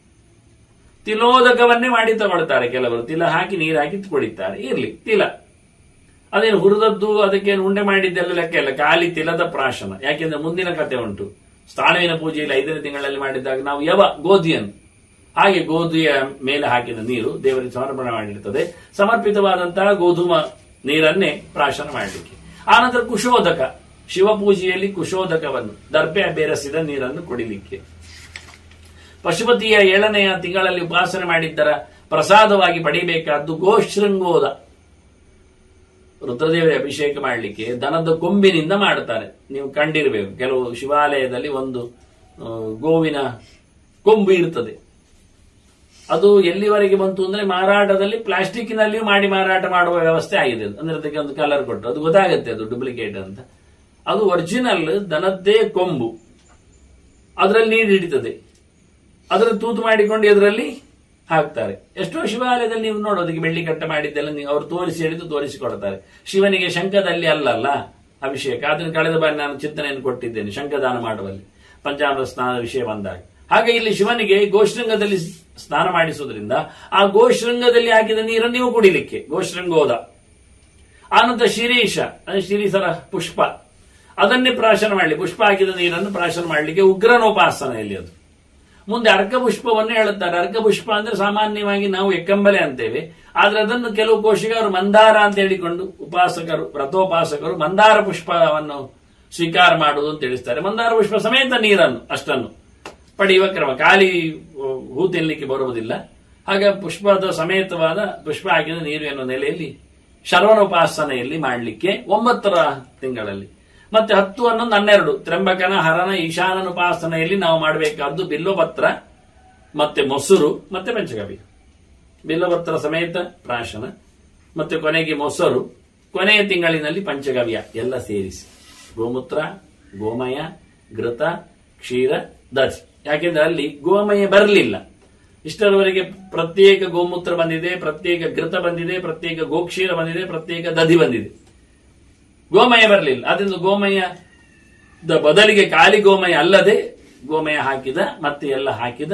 ತಿಲೋದಕವನ್ನೇ ಮಾಡಿ ತಗೊಳ್ತಾರೆ ಕೆಲವರು ತಿಲ ಹಾಕಿ ನೀರು ಹಾಕಿ ಕುಡಿತಾರೆ ಇರ್ಲಿ ತಿಲ ಅದೇನು ಹುರಿದದ್ದು ಅದಕ್ಕೆ ಉಂಡೆ ಮಾಡಿದ್ದೆಲ್ಲ ಲೆಕ್ಕ ಇಲ್ಲ ಖಾಲಿ ತಿಲದ ಪ್ರಾಶನ ಯಾಕೆಂದ್ರೆ ಮುಂದಿನ ಕತೆ ಉಂಟು ಸ್ಥಾನವಿನ ಪೂಜೆಯಲ್ಲಿ ಐದನೇ ತಿಂಗಳಲ್ಲಿ ಮಾಡಿದ್ದಾಗ ನಾವು ಯವ ಗೋಧಿಯನ್ನು ಹಾಗೆ ಗೋಧಿಯ ಮೇಲೆ ಹಾಕಿದ ನೀರು ದೇವರಿಗೆ ಸಮರ್ಪಣೆ ಮಾಡಿರ್ತದೆ ಸಮರ್ಪಿತವಾದಂತಹ ಗೋಧುಮ ನೀರನ್ನೇ ಪ್ರಾಶನ ಮಾಡಲಿಕ್ಕೆ ಆನಂತರ ಕುಶೋದಕ ಶಿವಪೂಜೆಯಲ್ಲಿ ಕುಶೋದಕವನ್ನು ದರ್ಬೆ ಬೆರೆಸಿದ ನೀರನ್ನು ಕುಡಿಲಿಕ್ಕೆ ಪಶುಪತಿಯ ಏಳನೆಯ ತಿಂಗಳಲ್ಲಿ ಉಪಾಸನೆ ಮಾಡಿದ್ದರ ಪ್ರಸಾದವಾಗಿ ಪಡಿಬೇಕಾದ್ದು ಗೋಶೃಂಗೋದ ರುದ್ರದೇವರ ಅಭಿಷೇಕ ಮಾಡಲಿಕ್ಕೆ ದನದ ಕೊಂಬಿನಿಂದ ಮಾಡ್ತಾರೆ ನೀವು ಕಂಡಿರಬೇಕು ಕೆಲವು ಶಿವಾಲಯದಲ್ಲಿ ಒಂದು ಆ, ಗೋವಿನ ಕೊಂಬು ಇರ್ತದೆ ಅದು ಎಲ್ಲಿವರೆಗೆ ಬಂತು ಅಂದ್ರೆ ಮಾರಾಟದಲ್ಲಿ ಪ್ಲಾಸ್ಟಿಕ್ನಲ್ಲಿಯೂ ಮಾಡಿ ಮಾರಾಟ ಮಾಡುವ ವ್ಯವಸ್ಥೆ ಆಗಿದೆ ಅದು. ಅಂದ್ರೆ ಅದಕ್ಕೆ ಒಂದು ಕಲರ್ ಕೊಟ್ಟು ಅದು ಗೊತ್ತಾಗುತ್ತೆ ಅದು ಡೂಪ್ಲಿಕೇಟ್ ಅಂತ ಅದು ಒರಿಜಿನಲ್ ದನದ್ದೇ ಕೊಂಬು ಅದರಲ್ಲಿ ನೀರು ಹಿಡಿತದೆ ಅದರ ತೂತು ಮಾಡಿಕೊಂಡು ಇದರಲ್ಲಿ ಹಾಕ್ತಾರೆ ಎಷ್ಟೋ ಶಿವಾಲಯದಲ್ಲಿ ನೀವು ನೋಡೋದಕ್ಕೆ ಬೆಳ್ಳಿ ಕಟ್ಟ ಮಾಡಿದ್ದೆಲ್ಲ ನೀವು ಅವರು ತೋರಿಸಿ ಹೇಳಿದ್ದು ತೋರಿಸಿಕೊಡ್ತಾರೆ ಶಿವನಿಗೆ ಶಂಖದಲ್ಲಿ ಅಲ್ಲಲ್ಲ ಅಭಿಷೇಕ ಅದನ್ನು ಕಳೆದ ಬಾರಿ ನಾನು ಚಿಂತನೆಯನ್ನು ಕೊಟ್ಟಿದ್ದೇನೆ ಶಂಖದಾನ ಮಾಡುವಲ್ಲಿ ಪಂಚಾಮೃತ ಸ್ನಾನದ ವಿಷಯ ಬಂದಾಗ ಹಾಗೆ ಇಲ್ಲಿ ಶಿವನಿಗೆ ಗೋಶೃಂಗದಲ್ಲಿ ಸ್ನಾನ ಮಾಡಿಸುವುದರಿಂದ ಆ ಗೋಶೃಂಗದಲ್ಲಿ ಹಾಕಿದ ನೀರನ್ನು ನೀವು ಕುಡಿಲಿಕ್ಕೆ ಗೋಶೃಂಗೋದ ಆನಂತರ ಶಿರೀಷ ಅಂದ್ರೆ ಶಿರೀಸರ ಪುಷ್ಪ ಅದನ್ನೇ ಪ್ರಾಶನ ಮಾಡಲಿ ಪುಷ್ಪ ಹಾಕಿದ ನೀರನ್ನು ಪ್ರಾಶನ ಮಾಡಲಿಕ್ಕೆ ಉಗ್ರನೋಪಾಸನೆಯಲ್ಲಿ ಅದು ಮುಂದೆ ಅರ್ಕ ಪುಷ್ಪವನ್ನು ಹೇಳುತ್ತಾರೆ ಅರ್ಕ ಪುಷ್ಪ ಅಂದ್ರೆ ಸಾಮಾನ್ಯವಾಗಿ ನಾವು ಎಕ್ಕಂಬಲೆ ಅಂತೇವೆ ಆದ್ರೆ ಅದನ್ನು ಕೆಲವು ಕೋಶಿಗರು ಮಂದಾರ ಅಂತ ಹೇಳಿಕೊಂಡು ಉಪಾಸಕರು ವ್ರತೋಪಾಸಕರು ಮಂದಾರ ಪುಷ್ಪವನ್ನು ಸ್ವೀಕಾರ ಮಾಡುವುದು ಅಂತ ತಿಳಿಸ್ತಾರೆ ಮಂದಾರ ಪುಷ್ಪ ಸಮೇತ ನೀರನ್ನು ಅಷ್ಟನ್ನು ಪಡೆಯುವ ಕ್ರಮ ಖಾಲಿ ಅಹ್, ಹೂ ತಿನ್ನಲಿಕ್ಕೆ ಬರುವುದಿಲ್ಲ ಹಾಗೆ ಪುಷ್ಪದ ಸಮೇತವಾದ ಪುಷ್ಪ ಹಾಕಿದ ನೀರು ಎನ್ನುವ ನೆಲೆಯಲ್ಲಿ ಶರವಣೋಪಾಸನೆಯಲ್ಲಿ ಮಾಡಲಿಕ್ಕೆ ಒಂಬತ್ತರ ತಿಂಗಳಲ್ಲಿ ಮತ್ತೆ ಹತ್ತು ಹನ್ನೊಂದು ಹನ್ನೆರಡು ತ್ರಂಬಕನ ಹರನ ಈಶಾನನ ಉಪಾಸನೆಯಲ್ಲಿ ನಾವು ಮಾಡಬೇಕಾದ್ದು ಬಿಲ್ಲೋಪತ್ರ ಮತ್ತೆ ಮೊಸರು ಮತ್ತೆ ಪಂಚಗವ್ಯ ಬಿಲ್ಲೋಪತ್ರ ಸಮೇತ ಪ್ರಾಶನ ಮತ್ತೆ ಕೊನೆಗೆ ಮೊಸರು ಕೊನೆಯ ತಿಂಗಳಿನಲ್ಲಿ ಪಂಚಗವ್ಯ ಎಲ್ಲ ಸೇರಿಸಿ ಗೋಮೂತ್ರ ಗೋಮಯ ಘೃತ ಕ್ಷೀರ ದಧಿ ಯಾಕೆಂದ್ರೆ ಅಲ್ಲಿ ಗೋಮಯ ಬರಲಿಲ್ಲ ಇಷ್ಟರವರೆಗೆ ಪ್ರತ್ಯೇಕ ಗೋಮೂತ್ರ ಬಂದಿದೆ ಪ್ರತ್ಯೇಕ ಘೃತ ಬಂದಿದೆ ಪ್ರತ್ಯೇಕ ಗೋಕ್ಷೀರ ಬಂದಿದೆ ಪ್ರತ್ಯೇಕ ದಧಿ ಬಂದಿದೆ ಗೋಮಯ ಬರಲಿಲ್ಲ ಅದರಿಂದ ಗೋಮಯದ ಬದಲಿಗೆ ಖಾಲಿ ಗೋಮಯ ಅಲ್ಲದೆ ಗೋಮಯ ಹಾಕಿದ ಮತ್ತೆ ಎಲ್ಲ ಹಾಕಿದ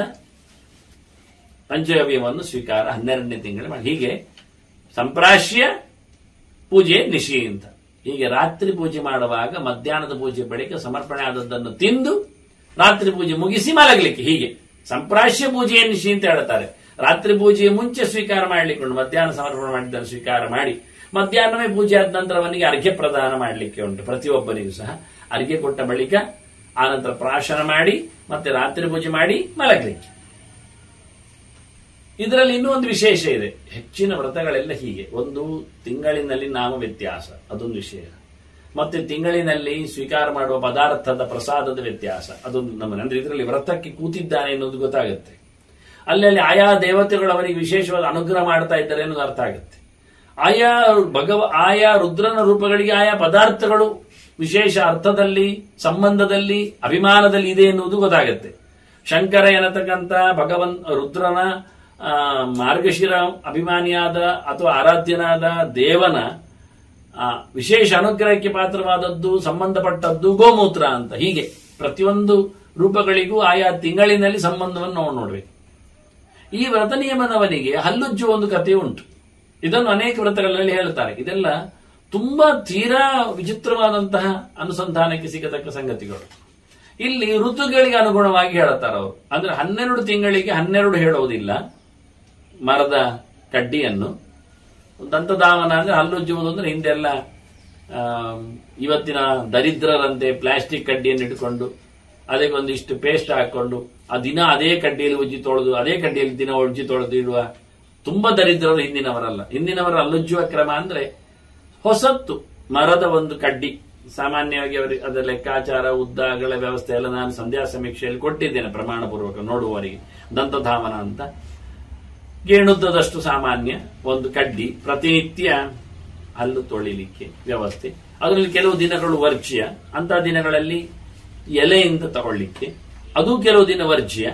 ಪಂಚಗವ್ಯವನ್ನು ಸ್ವೀಕಾರ ಹನ್ನೆರಡನೇ ತಿಂಗಳು ಮಾಡಿ ಹೀಗೆ ಸಂಪ್ರಾಶ್ಯ ಪೂಜೆ ನಿಶಿ ಅಂತ ಹೀಗೆ ರಾತ್ರಿ ಪೂಜೆ ಮಾಡುವಾಗ ಮಧ್ಯಾಹ್ನದ ಪೂಜೆ ಬಳಿಕ ಸಮರ್ಪಣೆ ಆದದ್ದನ್ನು ತಿಂದು ರಾತ್ರಿ ಪೂಜೆ ಮುಗಿಸಿ ಮಲಗಲಿಕ್ಕೆ ಹೀಗೆ ಸಂಪ್ರಾಶ್ಯ ಪೂಜೆಯ ನಿಶಿ ಅಂತ ಹೇಳ್ತಾರೆ ರಾತ್ರಿ ಪೂಜೆಯ ಮುಂಚೆ ಸ್ವೀಕಾರ ಮಾಡಲಿಕ್ಕೆ ಮಧ್ಯಾಹ್ನ ಸಮರ್ಪಣೆ ಮಾಡಿದ್ದನ್ನು ಸ್ವೀಕಾರ ಮಾಡಿ ಮಧ್ಯಾಹ್ನವೇ ಪೂಜೆ ಆದ ನಂತರ ಅವನಿಗೆ ಅರ್ಘ್ಯ ಪ್ರದಾನ ಮಾಡಲಿಕ್ಕೆ ಉಂಟು ಪ್ರತಿಯೊಬ್ಬನಿಗೂ ಸಹ ಅರ್ಘ್ಯ ಕೊಟ್ಟ ಬಳಿಕ ಆನಂತರ ಪ್ರಾಶನ ಮಾಡಿ ಮತ್ತೆ ರಾತ್ರಿ ಪೂಜೆ ಮಾಡಿ ಮಲಗಲಿಕ್ಕೆ ಇದರಲ್ಲಿ ಇನ್ನೂ ಒಂದು ವಿಶೇಷ ಇದೆ ಹೆಚ್ಚಿನ ವ್ರತಗಳೆಲ್ಲ ಹೀಗೆ ಒಂದು ತಿಂಗಳಿನಲ್ಲಿ ನಾಮ ವ್ಯತ್ಯಾಸ ಅದೊಂದು ವಿಷಯ ಮತ್ತೆ ತಿಂಗಳಿನಲ್ಲಿ ಸ್ವೀಕಾರ ಮಾಡುವ ಪದಾರ್ಥದ ಪ್ರಸಾದದ ವ್ಯತ್ಯಾಸ ಅದೊಂದು ನಮ್ಮ ಅಂದ್ರೆ ಇದರಲ್ಲಿ ವ್ರತಕ್ಕೆ ಕೂತಿದ್ದಾನೆ ಅನ್ನೋದು ಗೊತ್ತಾಗುತ್ತೆ ಅಲ್ಲಲ್ಲಿ ಆಯಾ ದೇವತೆಗಳು ಅವರಿಗೆ ವಿಶೇಷವಾದ ಅನುಗ್ರಹ ಮಾಡ್ತಾ ಇದ್ದಾರೆ ಅನ್ನೋದು ಅರ್ಥ ಆಗುತ್ತೆ ಆಯಾ ಭಗವ ಆಯಾ ರುದ್ರನ ರೂಪಗಳಿಗೆ ಆಯಾ ಪದಾರ್ಥಗಳು ವಿಶೇಷ ಅರ್ಥದಲ್ಲಿ ಸಂಬಂಧದಲ್ಲಿ ಅಭಿಮಾನದಲ್ಲಿ ಇದೆ ಎನ್ನುವುದು ಗೊತ್ತಾಗುತ್ತೆ ಶಂಕರ ಎನ್ನತಕ್ಕಂಥ ಭಗವನ್ ರುದ್ರನ ಆ, ಮಾರ್ಗಶಿರ ಅಭಿಮಾನಿಯಾದ ಅಥವಾ ಆರಾಧ್ಯನಾದ ದೇವನ ಆ, ವಿಶೇಷ ಅನುಗ್ರಹಕ್ಕೆ ಪಾತ್ರವಾದದ್ದು ಸಂಬಂಧಪಟ್ಟದ್ದು ಗೋಮೂತ್ರ ಅಂತ ಹೀಗೆ ಪ್ರತಿಯೊಂದು ರೂಪಗಳಿಗೂ ಆಯಾ ತಿಂಗಳಿನಲ್ಲಿ ಸಂಬಂಧವನ್ನು ನಾವು ನೋಡಬೇಕು ಈ ವ್ರತ ನಿಯಮದವನಿಗೆ ಹಲ್ಲುಜ್ಜುವ ಒಂದು ಕಥೆ ಉಂಟು ಇದನ್ನು ಅನೇಕ ವ್ರತಗಳಲ್ಲಿ ಹೇಳ್ತಾರೆ ಇದೆಲ್ಲ ತುಂಬಾ ತೀರಾ ವಿಚಿತ್ರವಾದಂತಹ ಅನುಸಂಧಾನಕ್ಕೆ ಸಿಗತಕ್ಕ ಸಂಗತಿಗಳು ಇಲ್ಲಿ ಋತುಗಳಿಗೆ ಅನುಗುಣವಾಗಿ ಹೇಳುತ್ತಾರೆ ಅವರು ಅಂದ್ರೆ ಹನ್ನೆರಡು ತಿಂಗಳಿಗೆ ಹನ್ನೆರಡು ಹೇಳುವುದಿಲ್ಲ ಮರದ ಕಡ್ಡಿಯನ್ನು ದಂತಧಾವನ ಅಂದ್ರೆ ಹಲ್ಲುಜ್ಜುವುದು ಅಂದ್ರೆ ಹಿಂದೆಲ್ಲ ಆಮ್, ಇವತ್ತಿನ ದರಿದ್ರರಂತೆ ಪ್ಲಾಸ್ಟಿಕ್ ಕಡ್ಡಿಯನ್ನು ಇಟ್ಕೊಂಡು ಅದಕ್ಕೆ ಒಂದಿಷ್ಟು ಪೇಸ್ಟ್ ಹಾಕೊಂಡು ಆ ದಿನ ಅದೇ ಕಡ್ಡಿಯಲ್ಲಿ ಉಜ್ಜಿ ತೊಳೆದು ಅದೇ ಕಡ್ಡಿಯಲ್ಲಿ ದಿನ ಉಜ್ಜಿ ತೊಳೆದು ಇಡುವ ತುಂಬಾ ದರಿದ್ರರು ಹಿಂದಿನವರಲ್ಲ ಹಿಂದಿನವರ ಹಲ್ಲುಜ್ಜುವ ಕ್ರಮ ಅಂದ್ರೆ ಹೊಸತ್ತು ಮರದ ಒಂದು ಕಡ್ಡಿ ಸಾಮಾನ್ಯವಾಗಿ ಅವರಿಗೆ ಅದರ ಲೆಕ್ಕಾಚಾರ ಉದ್ದಗಳ ವ್ಯವಸ್ಥೆ ಎಲ್ಲ ನಾನು ಸಂಧ್ಯಾ ಸಮೀಕ್ಷೆಯಲ್ಲಿ ಕೊಟ್ಟಿದ್ದೇನೆ ಪ್ರಮಾಣ ಪೂರ್ವಕ ನೋಡುವವರಿಗೆ ದಂತಧಾಮನ ಅಂತ ಗೇಣುದ್ದದಷ್ಟು ಸಾಮಾನ್ಯ ಒಂದು ಕಡ್ಡಿ ಪ್ರತಿನಿತ್ಯ ಹಲ್ಲು ತೊಳಿಲಿಕ್ಕೆ ವ್ಯವಸ್ಥೆ ಅದರಲ್ಲಿ ಕೆಲವು ದಿನಗಳು ವರ್ಜ್ಯ ಅಂತ ದಿನಗಳಲ್ಲಿ ಎಲೆಯಿಂದ ತಗೊಳ್ಳಿಕ್ಕೆ ಅದು ಕೆಲವು ದಿನ ವರ್ಜ್ಯ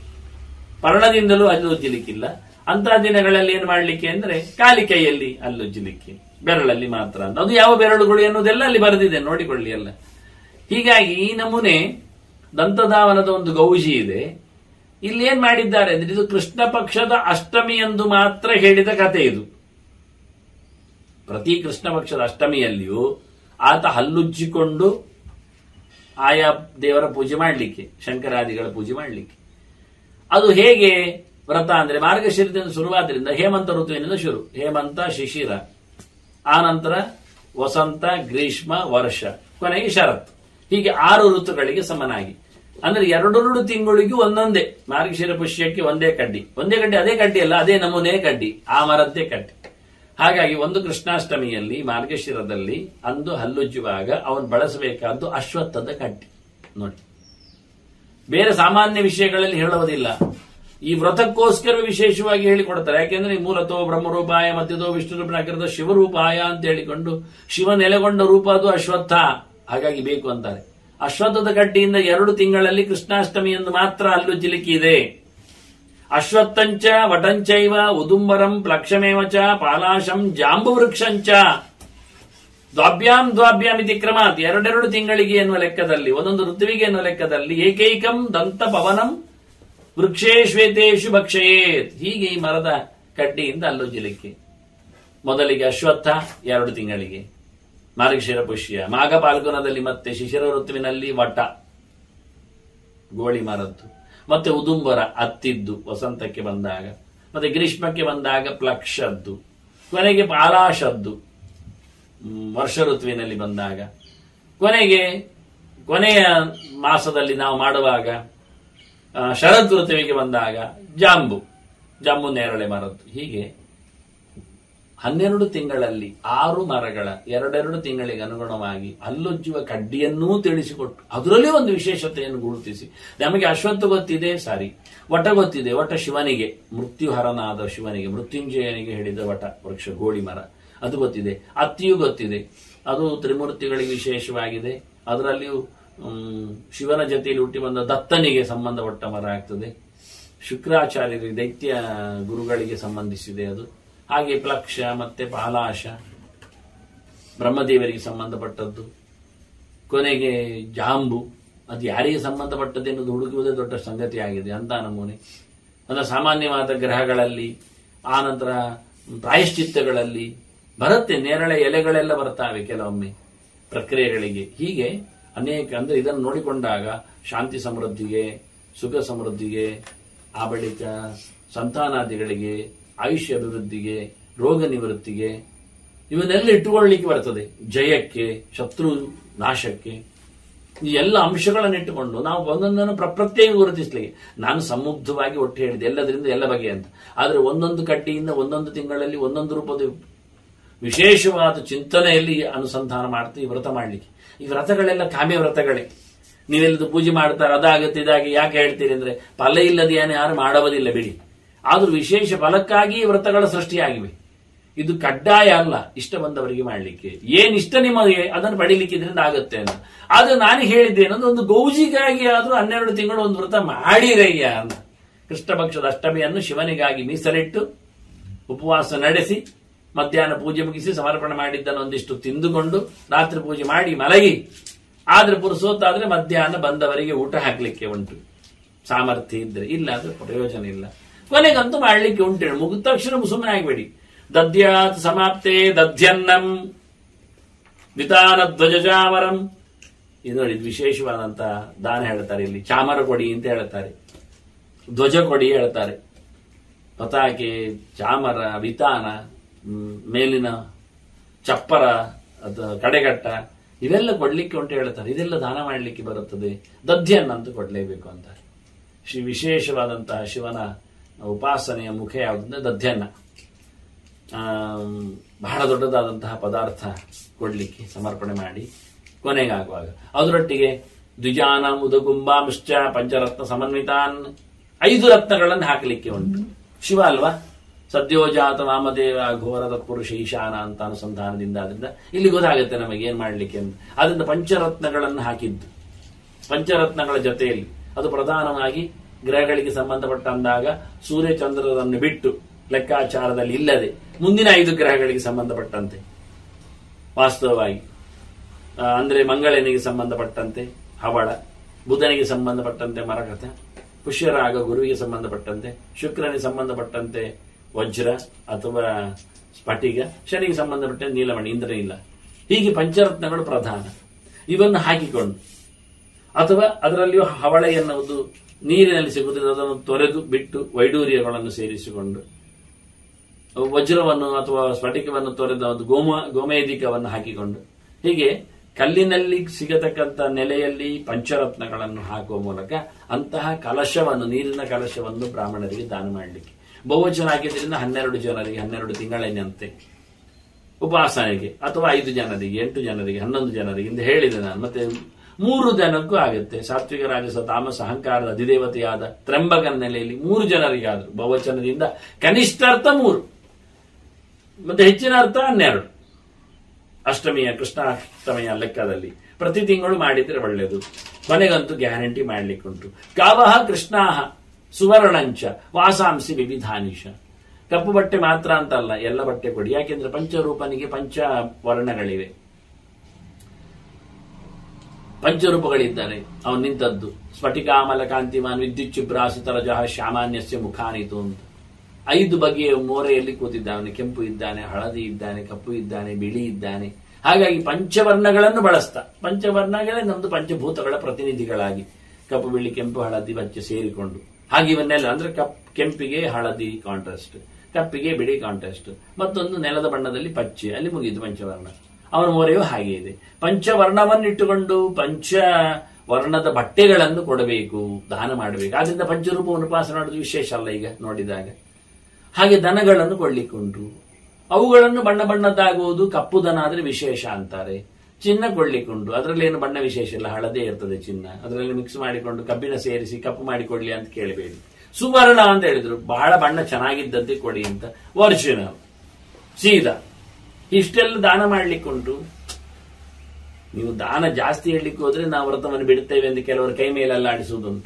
ಪರ್ಣದಿಂದಲೂ ಹಲ್ಲು ಉಜ್ಜಲಿಕ್ಕಿಲ್ಲ ಅಂತ ದಿನಗಳಲ್ಲಿ ಏನ್ ಮಾಡ್ಲಿಕ್ಕೆ ಅಂದ್ರೆ ಖಾಲಿ ಕೈಯಲ್ಲಿ ಹಲ್ಲು ಉಜ್ಜಲಿಕ್ಕೆ ಬೆರಳಲ್ಲಿ ಮಾತ್ರ ಅಂತ ಅದು ಯಾವ ಬೆರಳುಗಳು ಎನ್ನುವುದೆಲ್ಲ ಅಲ್ಲಿ ಬರೆದಿದೆ ನೋಡಿಕೊಳ್ಳಿ ಎಲ್ಲ ಹೀಗಾಗಿ ಈ ನಮೂನೆ ದಂತಧಾವನದ ಒಂದು ಗೌಜಿ ಇದೆ ಇಲ್ಲಿ ಏನ್ ಮಾಡಿದ್ದಾರೆ ಅಂದ್ರೆ ಇದು ಕೃಷ್ಣ ಪಕ್ಷದ ಅಷ್ಟಮಿ ಎಂದು ಮಾತ್ರ ಹೇಳಿದ ಕಥೆ ಇದು ಪ್ರತಿ ಕೃಷ್ಣ ಪಕ್ಷದ ಅಷ್ಟಮಿಯಲ್ಲಿಯೂ ಆತ ಹಲ್ಲುಜ್ಜಿಕೊಂಡು ಆಯಾ ದೇವರ ಪೂಜೆ ಮಾಡಲಿಕ್ಕೆ ಶಂಕರಾದಿಗಳ ಪೂಜೆ ಮಾಡಲಿಕ್ಕೆ ಅದು ಹೇಗೆ ವ್ರತ ಅಂದ್ರೆ ಮಾರ್ಗಶಿರದಿಂದ ಶುರುವಾದ್ರಿಂದ ಹೇಮಂತ ಋತುವಿನಿಂದ ಶುರು ಹೇಮಂತ ಶಿಶಿರ ಆನಂತರ ವಸಂತ ಗ್ರೀಷ್ಮ ವರ್ಷ ಕೊನೆಗೆ ಶರತ್ ಹೀಗೆ ಆರು ಋತುಗಳಿಗೆ ಸಮನಾಗಿ ಅಂದ್ರೆ ಎರಡೆರಡು ತಿಂಗಳಿಗೂ ಒಂದೊಂದೇ ಮಾರ್ಗಶಿರ ಪುಷ್ಯಕ್ಕೆ ಒಂದೇ ಕಡ್ಡಿ ಒಂದೇ ಕಡ್ಡಿ ಅದೇ ಕಡ್ಡಿ ಅಲ್ಲ ಅದೇ ನಮೂನೆ ಕಡ್ಡಿ ಆ ಮರದ್ದೇ ಕಡ್ಡಿ ಹಾಗಾಗಿ ಒಂದು ಕೃಷ್ಣಾಷ್ಟಮಿಯಲ್ಲಿ ಮಾರ್ಗಶಿರದಲ್ಲಿ ಅಂದು ಹಲ್ಲುಜ್ಜುವಾಗ ಅವನು ಬಳಸಬೇಕಾದ್ದು ಅಶ್ವತ್ಥದ ಕಡ್ಡಿ ನೋಡಿ ಬೇರೆ ಸಾಮಾನ್ಯ ವಿಷಯಗಳಲ್ಲಿ ಹೇಳುವುದಿಲ್ಲ ಈ ವ್ರತಕ್ಕೋಸ್ಕರ ವಿಶೇಷವಾಗಿ ಹೇಳಿಕೊಡ್ತಾರೆ ಯಾಕೆಂದ್ರೆ ಈ ಮೂಲತೋ ಬ್ರಹ್ಮರೂಪಾಯ ಮತ್ತಿದೋ ವಿಷ್ಣು ರೂಪನಾಗಿರೋದು ಶಿವರೂಪಾಯ ಅಂತ ಹೇಳಿಕೊಂಡು ಶಿವ ನೆಲೆಗೊಂಡ ರೂಪ ಅದು ಅಶ್ವತ್ಥ ಹಾಗಾಗಿ ಬೇಕು ಅಂತಾರೆ ಅಶ್ವತ್ಥದ ಕಡ್ಡಿಯಿಂದ ಎರಡು ತಿಂಗಳಲ್ಲಿ ಕೃಷ್ಣಾಷ್ಟಮಿ ಎಂದು ಮಾತ್ರ ಅಲ್ಲುಜ್ಜಲಿಕ್ಕೆ ಇದೆ ಅಶ್ವತ್ಥಂಚ ವಟಂಚೈವ ಉದುಂಬರಂ ಪ್ಲಕ್ಷಮೇವ ಚ ಪಾಲಾಶಂ ಜಾಂಬು ವೃಕ್ಷಂಚ ದ್ವಾಭ್ಯಾಂ ದ್ವಾಭ್ಯಾಂ ಇತಿ ಕ್ರಮಾತ್ ಎರಡೆರಡು ತಿಂಗಳಿಗೆ ಎನ್ನುವ ಲೆಕ್ಕದಲ್ಲಿ ಒಂದೊಂದು ಋತುವಿಗೆ ಎನ್ನುವ ಲೆಕ್ಕದಲ್ಲಿ ಏಕೈಕಂ ದಂತ ಪವನಂ ವೃಕ್ಷೇ ಶ್ವೇತೇಶು ಭಕ್ಷಯೇತ್ ಹೀಗೆ ಈ ಮರದ ಕಡ್ಡಿಯಿಂದ ಅಲ್ಲುಜ್ಜಲಿಕ್ಕೆ ಮೊದಲಿಗೆ ಅಶ್ವತ್ಥ ಎರಡು ತಿಂಗಳಿಗೆ ಮಾರ್ಗಶಿರ ಪುಷ್ಯ ಮಾಘ ಪಾಲ್ಗುಣದಲ್ಲಿ ಮತ್ತೆ ಶಿಶಿರ ಋತುವಿನಲ್ಲಿ ವಟ ಗೋಳಿ ಮರದ್ದು ಮತ್ತೆ ಉದುಂಬರ ಅತ್ತಿದ್ದು ವಸಂತಕ್ಕೆ ಬಂದಾಗ ಮತ್ತೆ ಗ್ರೀಷ್ಮಕ್ಕೆ ಬಂದಾಗ ಪ್ಲಕ್ಷದ್ದು ಕೊನೆಗೆ ಪಾಲಾಶದ್ದು ಮ್, ವರ್ಷ ಋತುವಿನಲ್ಲಿ ಬಂದಾಗ ಕೊನೆಗೆ ಕೊನೆಯ ಮಾಸದಲ್ಲಿ ನಾವು ಮಾಡುವಾಗ ಆ, ಶರದ್ ಋತುವಿಗೆ ಬಂದಾಗ ಜಾಂಬು ಜಾಂಬು ನೇರಳೆ ಮರದ್ದು ಹೀಗೆ ಹನ್ನೆರಡು ತಿಂಗಳಲ್ಲಿ ಆರು ಮರಗಳ ಎರಡೆರಡು ತಿಂಗಳಿಗೆ ಅನುಗುಣವಾಗಿ ಅಲ್ಲೊಜ್ಜುವ ಕಡ್ಡಿಯನ್ನೂ ತಿಳಿಸಿಕೊಟ್ಟು ಅದರಲ್ಲಿ ಒಂದು ವಿಶೇಷತೆಯನ್ನು ಗುರುತಿಸಿ ನಮಗೆ ಅಶ್ವತ್ಥ ಗೊತ್ತಿದೆ ಸಾರಿ ವಟ ಗೊತ್ತಿದೆ ವಟ ಶಿವನಿಗೆ ಮೃತ್ಯುಹರನಾದ ಶಿವನಿಗೆ ಮೃತ್ಯುಂಜಯನಿಗೆ ಹೇಳಿದ ವಟ ವೃಕ್ಷ ಗೋಳಿ ಮರ ಅದು ಗೊತ್ತಿದೆ ಅತ್ತಿಯೂ ಗೊತ್ತಿದೆ ಅದು ತ್ರಿಮೂರ್ತಿಗಳಿಗೆ ವಿಶೇಷವಾಗಿದೆ ಅದರಲ್ಲಿಯೂ ಮ್, ಶಿವನ ಜೊತೆಯಲ್ಲಿ ಹುಟ್ಟಿ ಬಂದ ದತ್ತನಿಗೆ ಸಂಬಂಧಪಟ್ಟ ಮರ ಆಗ್ತದೆ ಶುಕ್ರಾಚಾರ್ಯರಿಗೆ ದೈತ್ಯ ಗುರುಗಳಿಗೆ ಸಂಬಂಧಿಸಿದೆ ಅದು ಹಾಗೆ ಪ್ಲಕ್ಷ ಮತ್ತೆ ಪಾಲಾಶ ಬ್ರಹ್ಮದೇವರಿಗೆ ಸಂಬಂಧಪಟ್ಟದ್ದು ಕೊನೆಗೆ ಜಾಂಬು ಅದು ಯಾರಿಗೆ ಸಂಬಂಧಪಟ್ಟದ್ದು ಎನ್ನುವುದು ಹುಡುಕುವುದೇ ದೊಡ್ಡ ಸಂಗತಿ ಆಗಿದೆ ಅಂತ ನಮೂನೆ ಅಂದ್ರೆ ಸಾಮಾನ್ಯವಾದ ಗ್ರಹಗಳಲ್ಲಿ ಆನಂತರ ಪ್ರಾಯಶ್ಚಿತ್ತಗಳಲ್ಲಿ ಬರುತ್ತೆ ನೇರಳೆ ಎಲೆಗಳೆಲ್ಲ ಬರ್ತಾವೆ ಕೆಲವೊಮ್ಮೆ ಪ್ರಕ್ರಿಯೆಗಳಿಗೆ ಹೀಗೆ ಅನೇಕ ಅಂದ್ರೆ ಇದನ್ನು ನೋಡಿಕೊಂಡಾಗ ಶಾಂತಿ ಸಮೃದ್ಧಿಗೆ ಸುಖ ಸಮೃದ್ಧಿಗೆ ಆ ಬಳಿಕ ಸಂತಾನಾದಿಗಳಿಗೆ ಆಯುಷ್ಯ ಅಭಿವೃದ್ಧಿಗೆ ರೋಗ ನಿವೃತ್ತಿಗೆ ಇವನ್ನೆಲ್ಲ ಇಟ್ಟುಕೊಳ್ಳಿಕ್ಕೆ ಬರ್ತದೆ ಜಯಕ್ಕೆ ಶತ್ರು ನಾಶಕ್ಕೆ ಈ ಎಲ್ಲ ಅಂಶಗಳನ್ನು ಇಟ್ಟುಕೊಂಡು ನಾವು ಒಂದೊಂದನ್ನು ಪ್ರ- ಪ್ರತ್ಯೇಕ ಗುರುತಿಸ್ಲಿಕ್ಕೆ ನಾನು ಸಮುಗ್ಧವಾಗಿ ಒಟ್ಟು ಹೇಳಿದೆ ಎಲ್ಲದರಿಂದ ಎಲ್ಲ ಬಗೆ ಅಂತ ಆದ್ರೆ ಒಂದೊಂದು ಕಡ್ಡಿಯಿಂದ ಒಂದೊಂದು ತಿಂಗಳಲ್ಲಿ ಒಂದೊಂದು ರೂಪದ ವಿಶೇಷವಾದ ಚಿಂತನೆಯಲ್ಲಿ ಅನುಸಂಧಾನ ಮಾಡ್ತಾ ಈ ವ್ರತ ಮಾಡ್ಲಿಕ್ಕೆ ಈ ವ್ರತಗಳೆಲ್ಲ ಕಾಮ್ಯ ವ್ರತಗಳೇ ನೀವೆಲ್ಲದು ಪೂಜೆ ಮಾಡ್ತಾರೆ ಅದಾಗುತ್ತೆ ಇದಾಗಿ ಯಾಕೆ ಹೇಳ್ತೀರಿ ಅಂದ್ರೆ ಫಲ ಇಲ್ಲದೆ ಏನು ಯಾರು ಮಾಡುವುದಿಲ್ಲ ಬಿಡಿ ಆದ್ರೂ ವಿಶೇಷ ಫಲಕ್ಕಾಗಿ ಈ ವ್ರತಗಳ ಸೃಷ್ಟಿಯಾಗಿವೆ ಇದು ಕಡ್ಡಾಯ ಅಲ್ಲ ಇಷ್ಟ ಬಂದವರಿಗೆ ಮಾಡ್ಲಿಕ್ಕೆ ಏನ್ ಇಷ್ಟ ನಿಮಗೆ ಅದನ್ನು ಪಡಿಲಿಕ್ಕೆ ಇದರಿಂದ ಆಗುತ್ತೆ ಅಂತ ಆದ್ರೆ ನಾನು ಹೇಳಿದ್ದೇನೆ ಅಂದ್ರೆ ಒಂದು ಗೌಜಿಗಾಗಿ ಆದ್ರೂ ಹನ್ನೆರಡು ತಿಂಗಳು ಒಂದು ವ್ರತ ಮಾಡಿರಯ್ಯ ಅಂತ ಕೃಷ್ಣ ಪಕ್ಷದ ಅಷ್ಟಮಿಯನ್ನು ಶಿವನಿಗಾಗಿ ಮೀಸಲಿಟ್ಟು ಉಪವಾಸ ನಡೆಸಿ ಮಧ್ಯಾಹ್ನ ಪೂಜೆ ಮುಗಿಸಿ ಸಮರ್ಪಣೆ ಮಾಡಿದ್ದನ್ನು ಒಂದಿಷ್ಟು ತಿಂದುಕೊಂಡು ರಾತ್ರಿ ಪೂಜೆ ಮಾಡಿ ಮಲಗಿ ಆದ್ರೆ ಪುರುಸೋತ್ತಾದ್ರೆ ಮಧ್ಯಾಹ್ನ ಬಂದವರಿಗೆ ಊಟ ಹಾಕ್ಲಿಕ್ಕೆ ಉಂಟು ಸಾಮರ್ಥ್ಯ ಇದ್ರೆ ಇಲ್ಲ ಅಂದ್ರೆ ಪ್ರಯೋಜನ ಇಲ್ಲ ಕೊನೆಗಂತೂ ಮಾಡ್ಲಿಕ್ಕೆ ಉಂಟು ಮುಗಿದ ತಕ್ಷಣ ಸುಮ್ಮನೆ ಆಗಬೇಡಿ ದದ್ಯಾತ್ ಸಮಾಪ್ತೆ ದಧ್ಯನ್ನಂ ವಿತಾನ ಧ್ವಜಜಾಮರಂ ಇದು ನೋಡಿ ಇದು ವಿಶೇಷವಾದಂತ ದಾನ ಹೇಳ್ತಾರೆ ಇಲ್ಲಿ ಚಾಮರ ಕೊಡಿ ಅಂತ ಹೇಳ್ತಾರೆ ಧ್ವಜ ಕೊಡಿ ಹೇಳ್ತಾರೆ ಪತಾಕೆ ಚಾಮರ ವಿತಾನ ಮ್, ಮೇಲಿನ ಚಪ್ಪರ ಅದು ಕಡೆಗಟ್ಟ ಇವೆಲ್ಲ ಕೊಡ್ಲಿಕ್ಕೆ ಉಂಟು ಹೇಳ್ತಾರೆ ಇದೆಲ್ಲ ದಾನ ಮಾಡಲಿಕ್ಕೆ ಬರುತ್ತದೆ ದಧ್ಯನ್ನ ಅಂತ ಕೊಡ್ಲೇಬೇಕು ಅಂತಾರೆ ಶ್ರೀ ವಿಶೇಷವಾದಂತಹ ಶಿವನ ಉಪಾಸನೆಯ ಮುಖ ಯಾವುದಂದ್ರೆ ದಧ್ಯನ್ನ ಆಮ್, ಬಹಳ ದೊಡ್ಡದಾದಂತಹ ಪದಾರ್ಥ ಕೊಡ್ಲಿಕ್ಕೆ ಸಮರ್ಪಣೆ ಮಾಡಿ ಕೊನೆಗಾಗುವಾಗ ಅದರೊಟ್ಟಿಗೆ ದ್ವಿಜಾನ ಉದಗುಂಬಾಂಶ್ಚ ಪಂಚರತ್ನ ಸಮನ್ವಿತಾನ್ ಐದು ರತ್ನಗಳನ್ನು ಹಾಕಲಿಕ್ಕೆ ಉಂಟು ಶಿವ ಅಲ್ವಾ ಸದ್ಯೋಜಾತ ನಾಮದೇವ ಘೋರದ ಪುರುಷ ಈಶಾನ ಅಂತ ಅನುಸಂಧಾನದಿಂದ ಆದ್ರಿಂದ ಇಲ್ಲಿ ಗೊತ್ತಾಗುತ್ತೆ ನಮಗೆ ಏನ್ ಮಾಡ್ಲಿಕ್ಕೆ ಅಂತ ಅದರಿಂದ ಪಂಚರತ್ನಗಳನ್ನು ಹಾಕಿದ್ದು ಪಂಚರತ್ನಗಳ ಜೊತೆಯಲ್ಲಿ ಅದು ಪ್ರಧಾನವಾಗಿ ಗ್ರಹಗಳಿಗೆ ಸಂಬಂಧಪಟ್ಟ ಅಂದಾಗ ಸೂರ್ಯ ಚಂದ್ರರನ್ನು ಬಿಟ್ಟು ಲೆಕ್ಕಾಚಾರದಲ್ಲಿ ಇಲ್ಲದೆ ಮುಂದಿನ ಐದು ಗ್ರಹಗಳಿಗೆ ಸಂಬಂಧಪಟ್ಟಂತೆ ವಾಸ್ತವವಾಗಿ ಆ, ಅಂದ್ರೆ ಮಂಗಳನಿಗೆ ಸಂಬಂಧಪಟ್ಟಂತೆ ಹವಳ ಬುಧನಿಗೆ ಸಂಬಂಧಪಟ್ಟಂತೆ ಮರಕಥ ಪುಷ್ಯರಾಗ ಗುರುವಿಗೆ ಸಂಬಂಧಪಟ್ಟಂತೆ ಶುಕ್ರನಿಗೆ ಸಂಬಂಧಪಟ್ಟಂತೆ ವಜ್ರ ಅಥವಾ ಸ್ಫಟಿಕ ಶನಿಗೆ ಸಂಬಂಧಪಟ್ಟಂತೆ ನೀಲಮಣಿ ಇಂದ್ರ ಇಲ್ಲ ಹೀಗೆ ಪಂಚರತ್ನಗಳು ಪ್ರಧಾನ ಇವನ್ನು ಹಾಕಿಕೊಂಡು ಅಥವಾ ಅದರಲ್ಲಿಯೂ ಹವಳ ಎನ್ನುವುದು ನೀರಿನಲ್ಲಿ ಸಿಗುತ್ತದೆ ಅದನ್ನು ತೊರೆದು ಬಿಟ್ಟು ವೈಡೂರ್ಯಗಳನ್ನು ಸೇರಿಸಿಕೊಂಡು ವಜ್ರವನ್ನು ಅಥವಾ ಸ್ಫಟಿಕವನ್ನು ತೊರೆದ ಒಂದು ಗೋಮ ಗೋಮೇದಿಕವನ್ನು ಹಾಕಿಕೊಂಡು ಹೀಗೆ ಕಲ್ಲಿನಲ್ಲಿ ಸಿಗತಕ್ಕಂಥ ನೆಲೆಯಲ್ಲಿ ಪಂಚರತ್ನಗಳನ್ನು ಹಾಕುವ ಮೂಲಕ ಅಂತಹ ಕಲಶವನ್ನು ನೀರಿನ ಕಲಶವನ್ನು ಬ್ರಾಹ್ಮಣರಿಗೆ ದಾನ ಮಾಡಲಿಕ್ಕೆ ಬಹುವಚನ ಹಾಕಿದ್ರಿಂದ ಹನ್ನೆರಡು ಜನರಿಗೆ ಹನ್ನೆರಡು ತಿಂಗಳಿನಂತೆ ಉಪಾಸನೆಗೆ ಅಥವಾ ಐದು ಜನರಿಗೆ ಎಂಟು ಜನರಿಗೆ ಹನ್ನೊಂದು ಜನರಿಗೆ ಎಂದು ಹೇಳಿದೆ ನಾನು ಮತ್ತೆ ಮೂರು ಜನಕ್ಕೂ ಆಗುತ್ತೆ ಸಾತ್ವಿಕ ರಾಜಸ ತಾಮಸ ಅಹಂಕಾರದ ಅಧಿದೇವತೆಯಾದ ತ್ರಂಬಕನ ನೆಲೆಯಲ್ಲಿ ಮೂರು ಜನರಿಗಾದ್ರು ಬಹುವಚನದಿಂದ ಕನಿಷ್ಠ ಅರ್ಥ ಮೂರು ಮತ್ತೆ ಹೆಚ್ಚಿನ ಅರ್ಥ ಹನ್ನೆರಡು ಅಷ್ಟಮಿಯ ಕೃಷ್ಣಾಷ್ಟಮಿಯ ಲೆಕ್ಕದಲ್ಲಿ ಪ್ರತಿ ತಿಂಗಳು ಮಾಡಿದ್ರೆ ಒಳ್ಳೆಯದು ಕೊನೆಗಂತೂ ಗ್ಯಾರಂಟಿ ಮಾಡ್ಲಿಕ್ಕುಂಟು ಕಾವಹ ಕೃಷ್ಣಾಹ ಸುವರ್ಣಂಚ ವಾಸಾಂಸಿ ವಿವಿಧಾನಿಶ ಕಪ್ಪು ಬಟ್ಟೆ ಮಾತ್ರ ಅಂತಲ್ಲ ಎಲ್ಲ ಬಟ್ಟೆ ಕೊಡಿ ಯಾಕೆಂದ್ರೆ ಪಂಚರೂಪನಿಗೆ ಪಂಚ ವರ್ಣಗಳಿವೆ ಪಂಚರೂಪಗಳಿದ್ದಾನೆ ಅವನು ನಿಂತದ್ದು ಸ್ಫಟಿಕಾಮಲ ಕಾಂತಿಮಾನ್ ವಿದ್ಯುತ್ ಚಿಬ್ರಾಸಿತರಜಃ ಶ್ಯಾಮಾನ್ಯಸ್ಯ ಮುಖಾನಿತು ಅಂತ ಐದು ಬಗೆಯ ಮೋರೆಯಲ್ಲಿ ಕೂತಿದ್ದಾನೆ ಕೆಂಪು ಇದ್ದಾನೆ ಹಳದಿ ಇದ್ದಾನೆ ಕಪ್ಪು ಇದ್ದಾನೆ ಬಿಳಿ ಇದ್ದಾನೆ ಹಾಗಾಗಿ ಪಂಚವರ್ಣಗಳನ್ನು ಬಳಸ್ತಾ ಪಂಚವರ್ಣಗಳೇ ನಮ್ದು ಪಂಚಭೂತಗಳ ಪ್ರತಿನಿಧಿಗಳಾಗಿ ಕಪ್ಪು ಬಿಳಿ ಕೆಂಪು ಹಳದಿ ಬಚ್ಚೆ ಸೇರಿಕೊಂಡು ಹಾಗೆ ಇವನ್ನೆಲ್ಲ ಅಂದ್ರೆ ಕಪ್ ಕೆಂಪಿಗೆ ಹಳದಿ ಕಾಂಟ್ರಾಸ್ಟ್ ಕಪ್ಪಿಗೆ ಬಿಳಿ ಕಾಂಟ್ರಾಸ್ಟ್ ಮತ್ತೊಂದು ನೆಲದ ಬಣ್ಣದಲ್ಲಿ ಪಚ್ಚೆ ಅಲ್ಲಿ ಮುಗಿದು ಪಂಚವರ್ಣ ಅವನ ಮೋರೆಯು ಹಾಗೆ ಇದೆ ಪಂಚವರ್ಣವನ್ನಿಟ್ಟುಕೊಂಡು ಪಂಚ ವರ್ಣದ ಬಟ್ಟೆಗಳನ್ನು ಕೊಡಬೇಕು ದಾನ ಮಾಡಬೇಕು ಆದ್ರಿಂದ ಪಂಚರೂಪವನ್ನು ಉಪಾಸನೆ ಮಾಡೋದು ವಿಶೇಷ ಅಲ್ಲ ಈಗ ನೋಡಿದಾಗ ಹಾಗೆ ದನಗಳನ್ನು ಕೊಳ್ಳಿಕ್ಕುಂಟು ಅವುಗಳನ್ನು ಬಣ್ಣ ಬಣ್ಣದ್ದಾಗುವುದು ಕಪ್ಪು ದನ ಆದ್ರೆ ವಿಶೇಷ ಅಂತಾರೆ ಚಿನ್ನ ಕೊಳ್ಳಿಕ್ಕುಂಟು ಅದರಲ್ಲಿ ಏನು ಬಣ್ಣ ವಿಶೇಷ ಇಲ್ಲ ಹಳದೇ ಇರ್ತದೆ ಚಿನ್ನ ಅದರಲ್ಲಿ ಮಿಕ್ಸ್ ಮಾಡಿಕೊಂಡು ಕಬ್ಬಿಣ ಸೇರಿಸಿ ಕಪ್ಪು ಮಾಡಿಕೊಳ್ಳಿ ಅಂತ ಕೇಳಬೇಡಿ ಸುವರ್ಣ ಅಂತ ಹೇಳಿದ್ರು ಬಹಳ ಬಣ್ಣ ಚೆನ್ನಾಗಿದ್ದದ್ದೇ ಕೊಡಿ ಅಂತ ಒರಿಜಿನಲ್ ಸೀದಾ ಇಷ್ಟೆಲ್ಲ ದಾನ ಮಾಡ್ಲಿಕ್ಕುಂಟು ನೀವು ದಾನ ಜಾಸ್ತಿ ಹೇಳಲಿಕ್ಕೆ ಹೋದ್ರೆ ನಾವು ವ್ರತವನ್ನು ಬಿಡುತ್ತೇವೆ ಎಂದು ಕೆಲವರು ಕೈ ಮೇಲೆಲ್ಲ ಆಡಿಸುವುದುಂಟು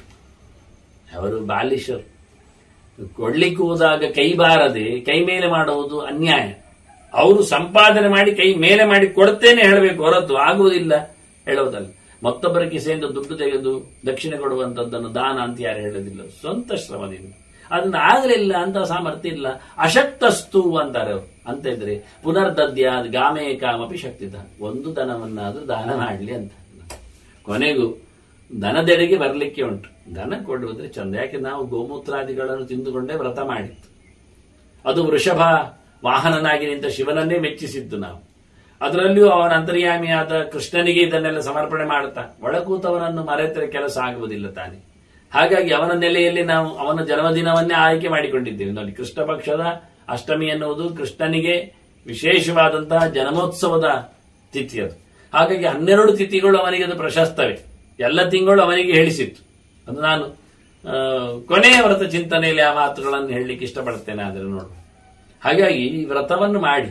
ಅವರು ಬಾಲಿಶರು ಕೊಡ್ಲಿಕ್ಕೆ ಹೋದಾಗ ಕೈ ಬಾರದೆ ಕೈ ಮೇಲೆ ಮಾಡುವುದು ಅನ್ಯಾಯ ಅವರು ಸಂಪಾದನೆ ಮಾಡಿ ಕೈ ಮೇಲೆ ಮಾಡಿ ಕೊಡ್ತೇನೆ ಹೇಳಬೇಕು ಹೊರತು ಆಗುವುದಿಲ್ಲ ಹೇಳುವುದಲ್ಲ ಮತ್ತೊಬ್ಬರ ಕಿಸೆಯಿಂದ ದುಡ್ಡು ತೆಗೆದು ದಕ್ಷಿಣೆ ಕೊಡುವಂತದ್ದನ್ನು ದಾನ ಅಂತ ಯಾರು ಹೇಳೋದಿಲ್ಲ ಸ್ವಂತ ಶ್ರಮದಿಂದ ಅದನ್ನ ಆಗಲಿಲ್ಲ ಅಂತ ಸಾಮರ್ಥ್ಯ ಇಲ್ಲ ಅಶಕ್ತಸ್ತು ಅಂತಾರೆ ಅವರು ಅಂತ ಇದ್ರೆ ಪುನರ್ದದ್ಯ ಗಾಮೇ ಕಾಮಪಿ ಶಕ್ತಿದ ಒಂದು ದನವನ್ನಾದ್ರೂ ದಾನ ಮಾಡಲಿ ಅಂತ ಕೊನೆಗೂ ದನದೆಡೆಗೆ ಬರಲಿಕ್ಕೆ ಉಂಟು ದನ ಕೊಡುವುದ್ರೆ ಚಂದ ಯಾಕೆ ನಾವು ಗೋಮೂತ್ರಾದಿಗಳನ್ನು ತಿಂದುಕೊಂಡೇ ವ್ರತ ಮಾಡಿತ್ತು ಅದು ವೃಷಭ ವಾಹನನಾಗಿ ನಿಂತ ಶಿವನನ್ನೇ ಮೆಚ್ಚಿಸಿದ್ದು ನಾವು ಅದರಲ್ಲಿಯೂ ಅವನ ಅಂತರ್ಯಾಮಿಯಾದ ಕೃಷ್ಣನಿಗೆ ಇದನ್ನೆಲ್ಲ ಸಮರ್ಪಣೆ ಮಾಡುತ್ತಾ ಒಳಕೂತವನನ್ನು ಮರೆತರೆ ಕೆಲಸ ಆಗುವುದಿಲ್ಲ ತಾನೆ ಹಾಗಾಗಿ ಅವನ ನೆಲೆಯಲ್ಲಿ ನಾವು ಅವನ ಜನ್ಮದಿನವನ್ನೇ ಆಯ್ಕೆ ಮಾಡಿಕೊಂಡಿದ್ದೇವೆ ನೋಡಿ ಕೃಷ್ಣ ಪಕ್ಷದ ಅಷ್ಟಮಿ ಎನ್ನುವುದು ಕೃಷ್ಣನಿಗೆ ವಿಶೇಷವಾದಂತಹ ಜನ್ಮೋತ್ಸವದ ತಿಥಿ ಅದು ಹಾಗಾಗಿ ಹನ್ನೆರಡು ತಿಥಿಗಳು ಅವನಿಗೆ ಅದು ಪ್ರಶಸ್ತವೇ ಎಲ್ಲ ತಿಂಗಳು ಅವನಿಗೆ ಹೇಳಿಸಿತ್ತು ಅದು ನಾನು ಆ, ಕೊನೆಯ ವ್ರತ ಚಿಂತನೆಯಲ್ಲಿ ಆ ಮಾತುಗಳನ್ನು ಹೇಳಲಿಕ್ಕೆ ಇಷ್ಟಪಡ್ತೇನೆ ಆದರೆ ನೋಡು ಹಾಗಾಗಿ ಈ ವ್ರತವನ್ನು ಮಾಡಿ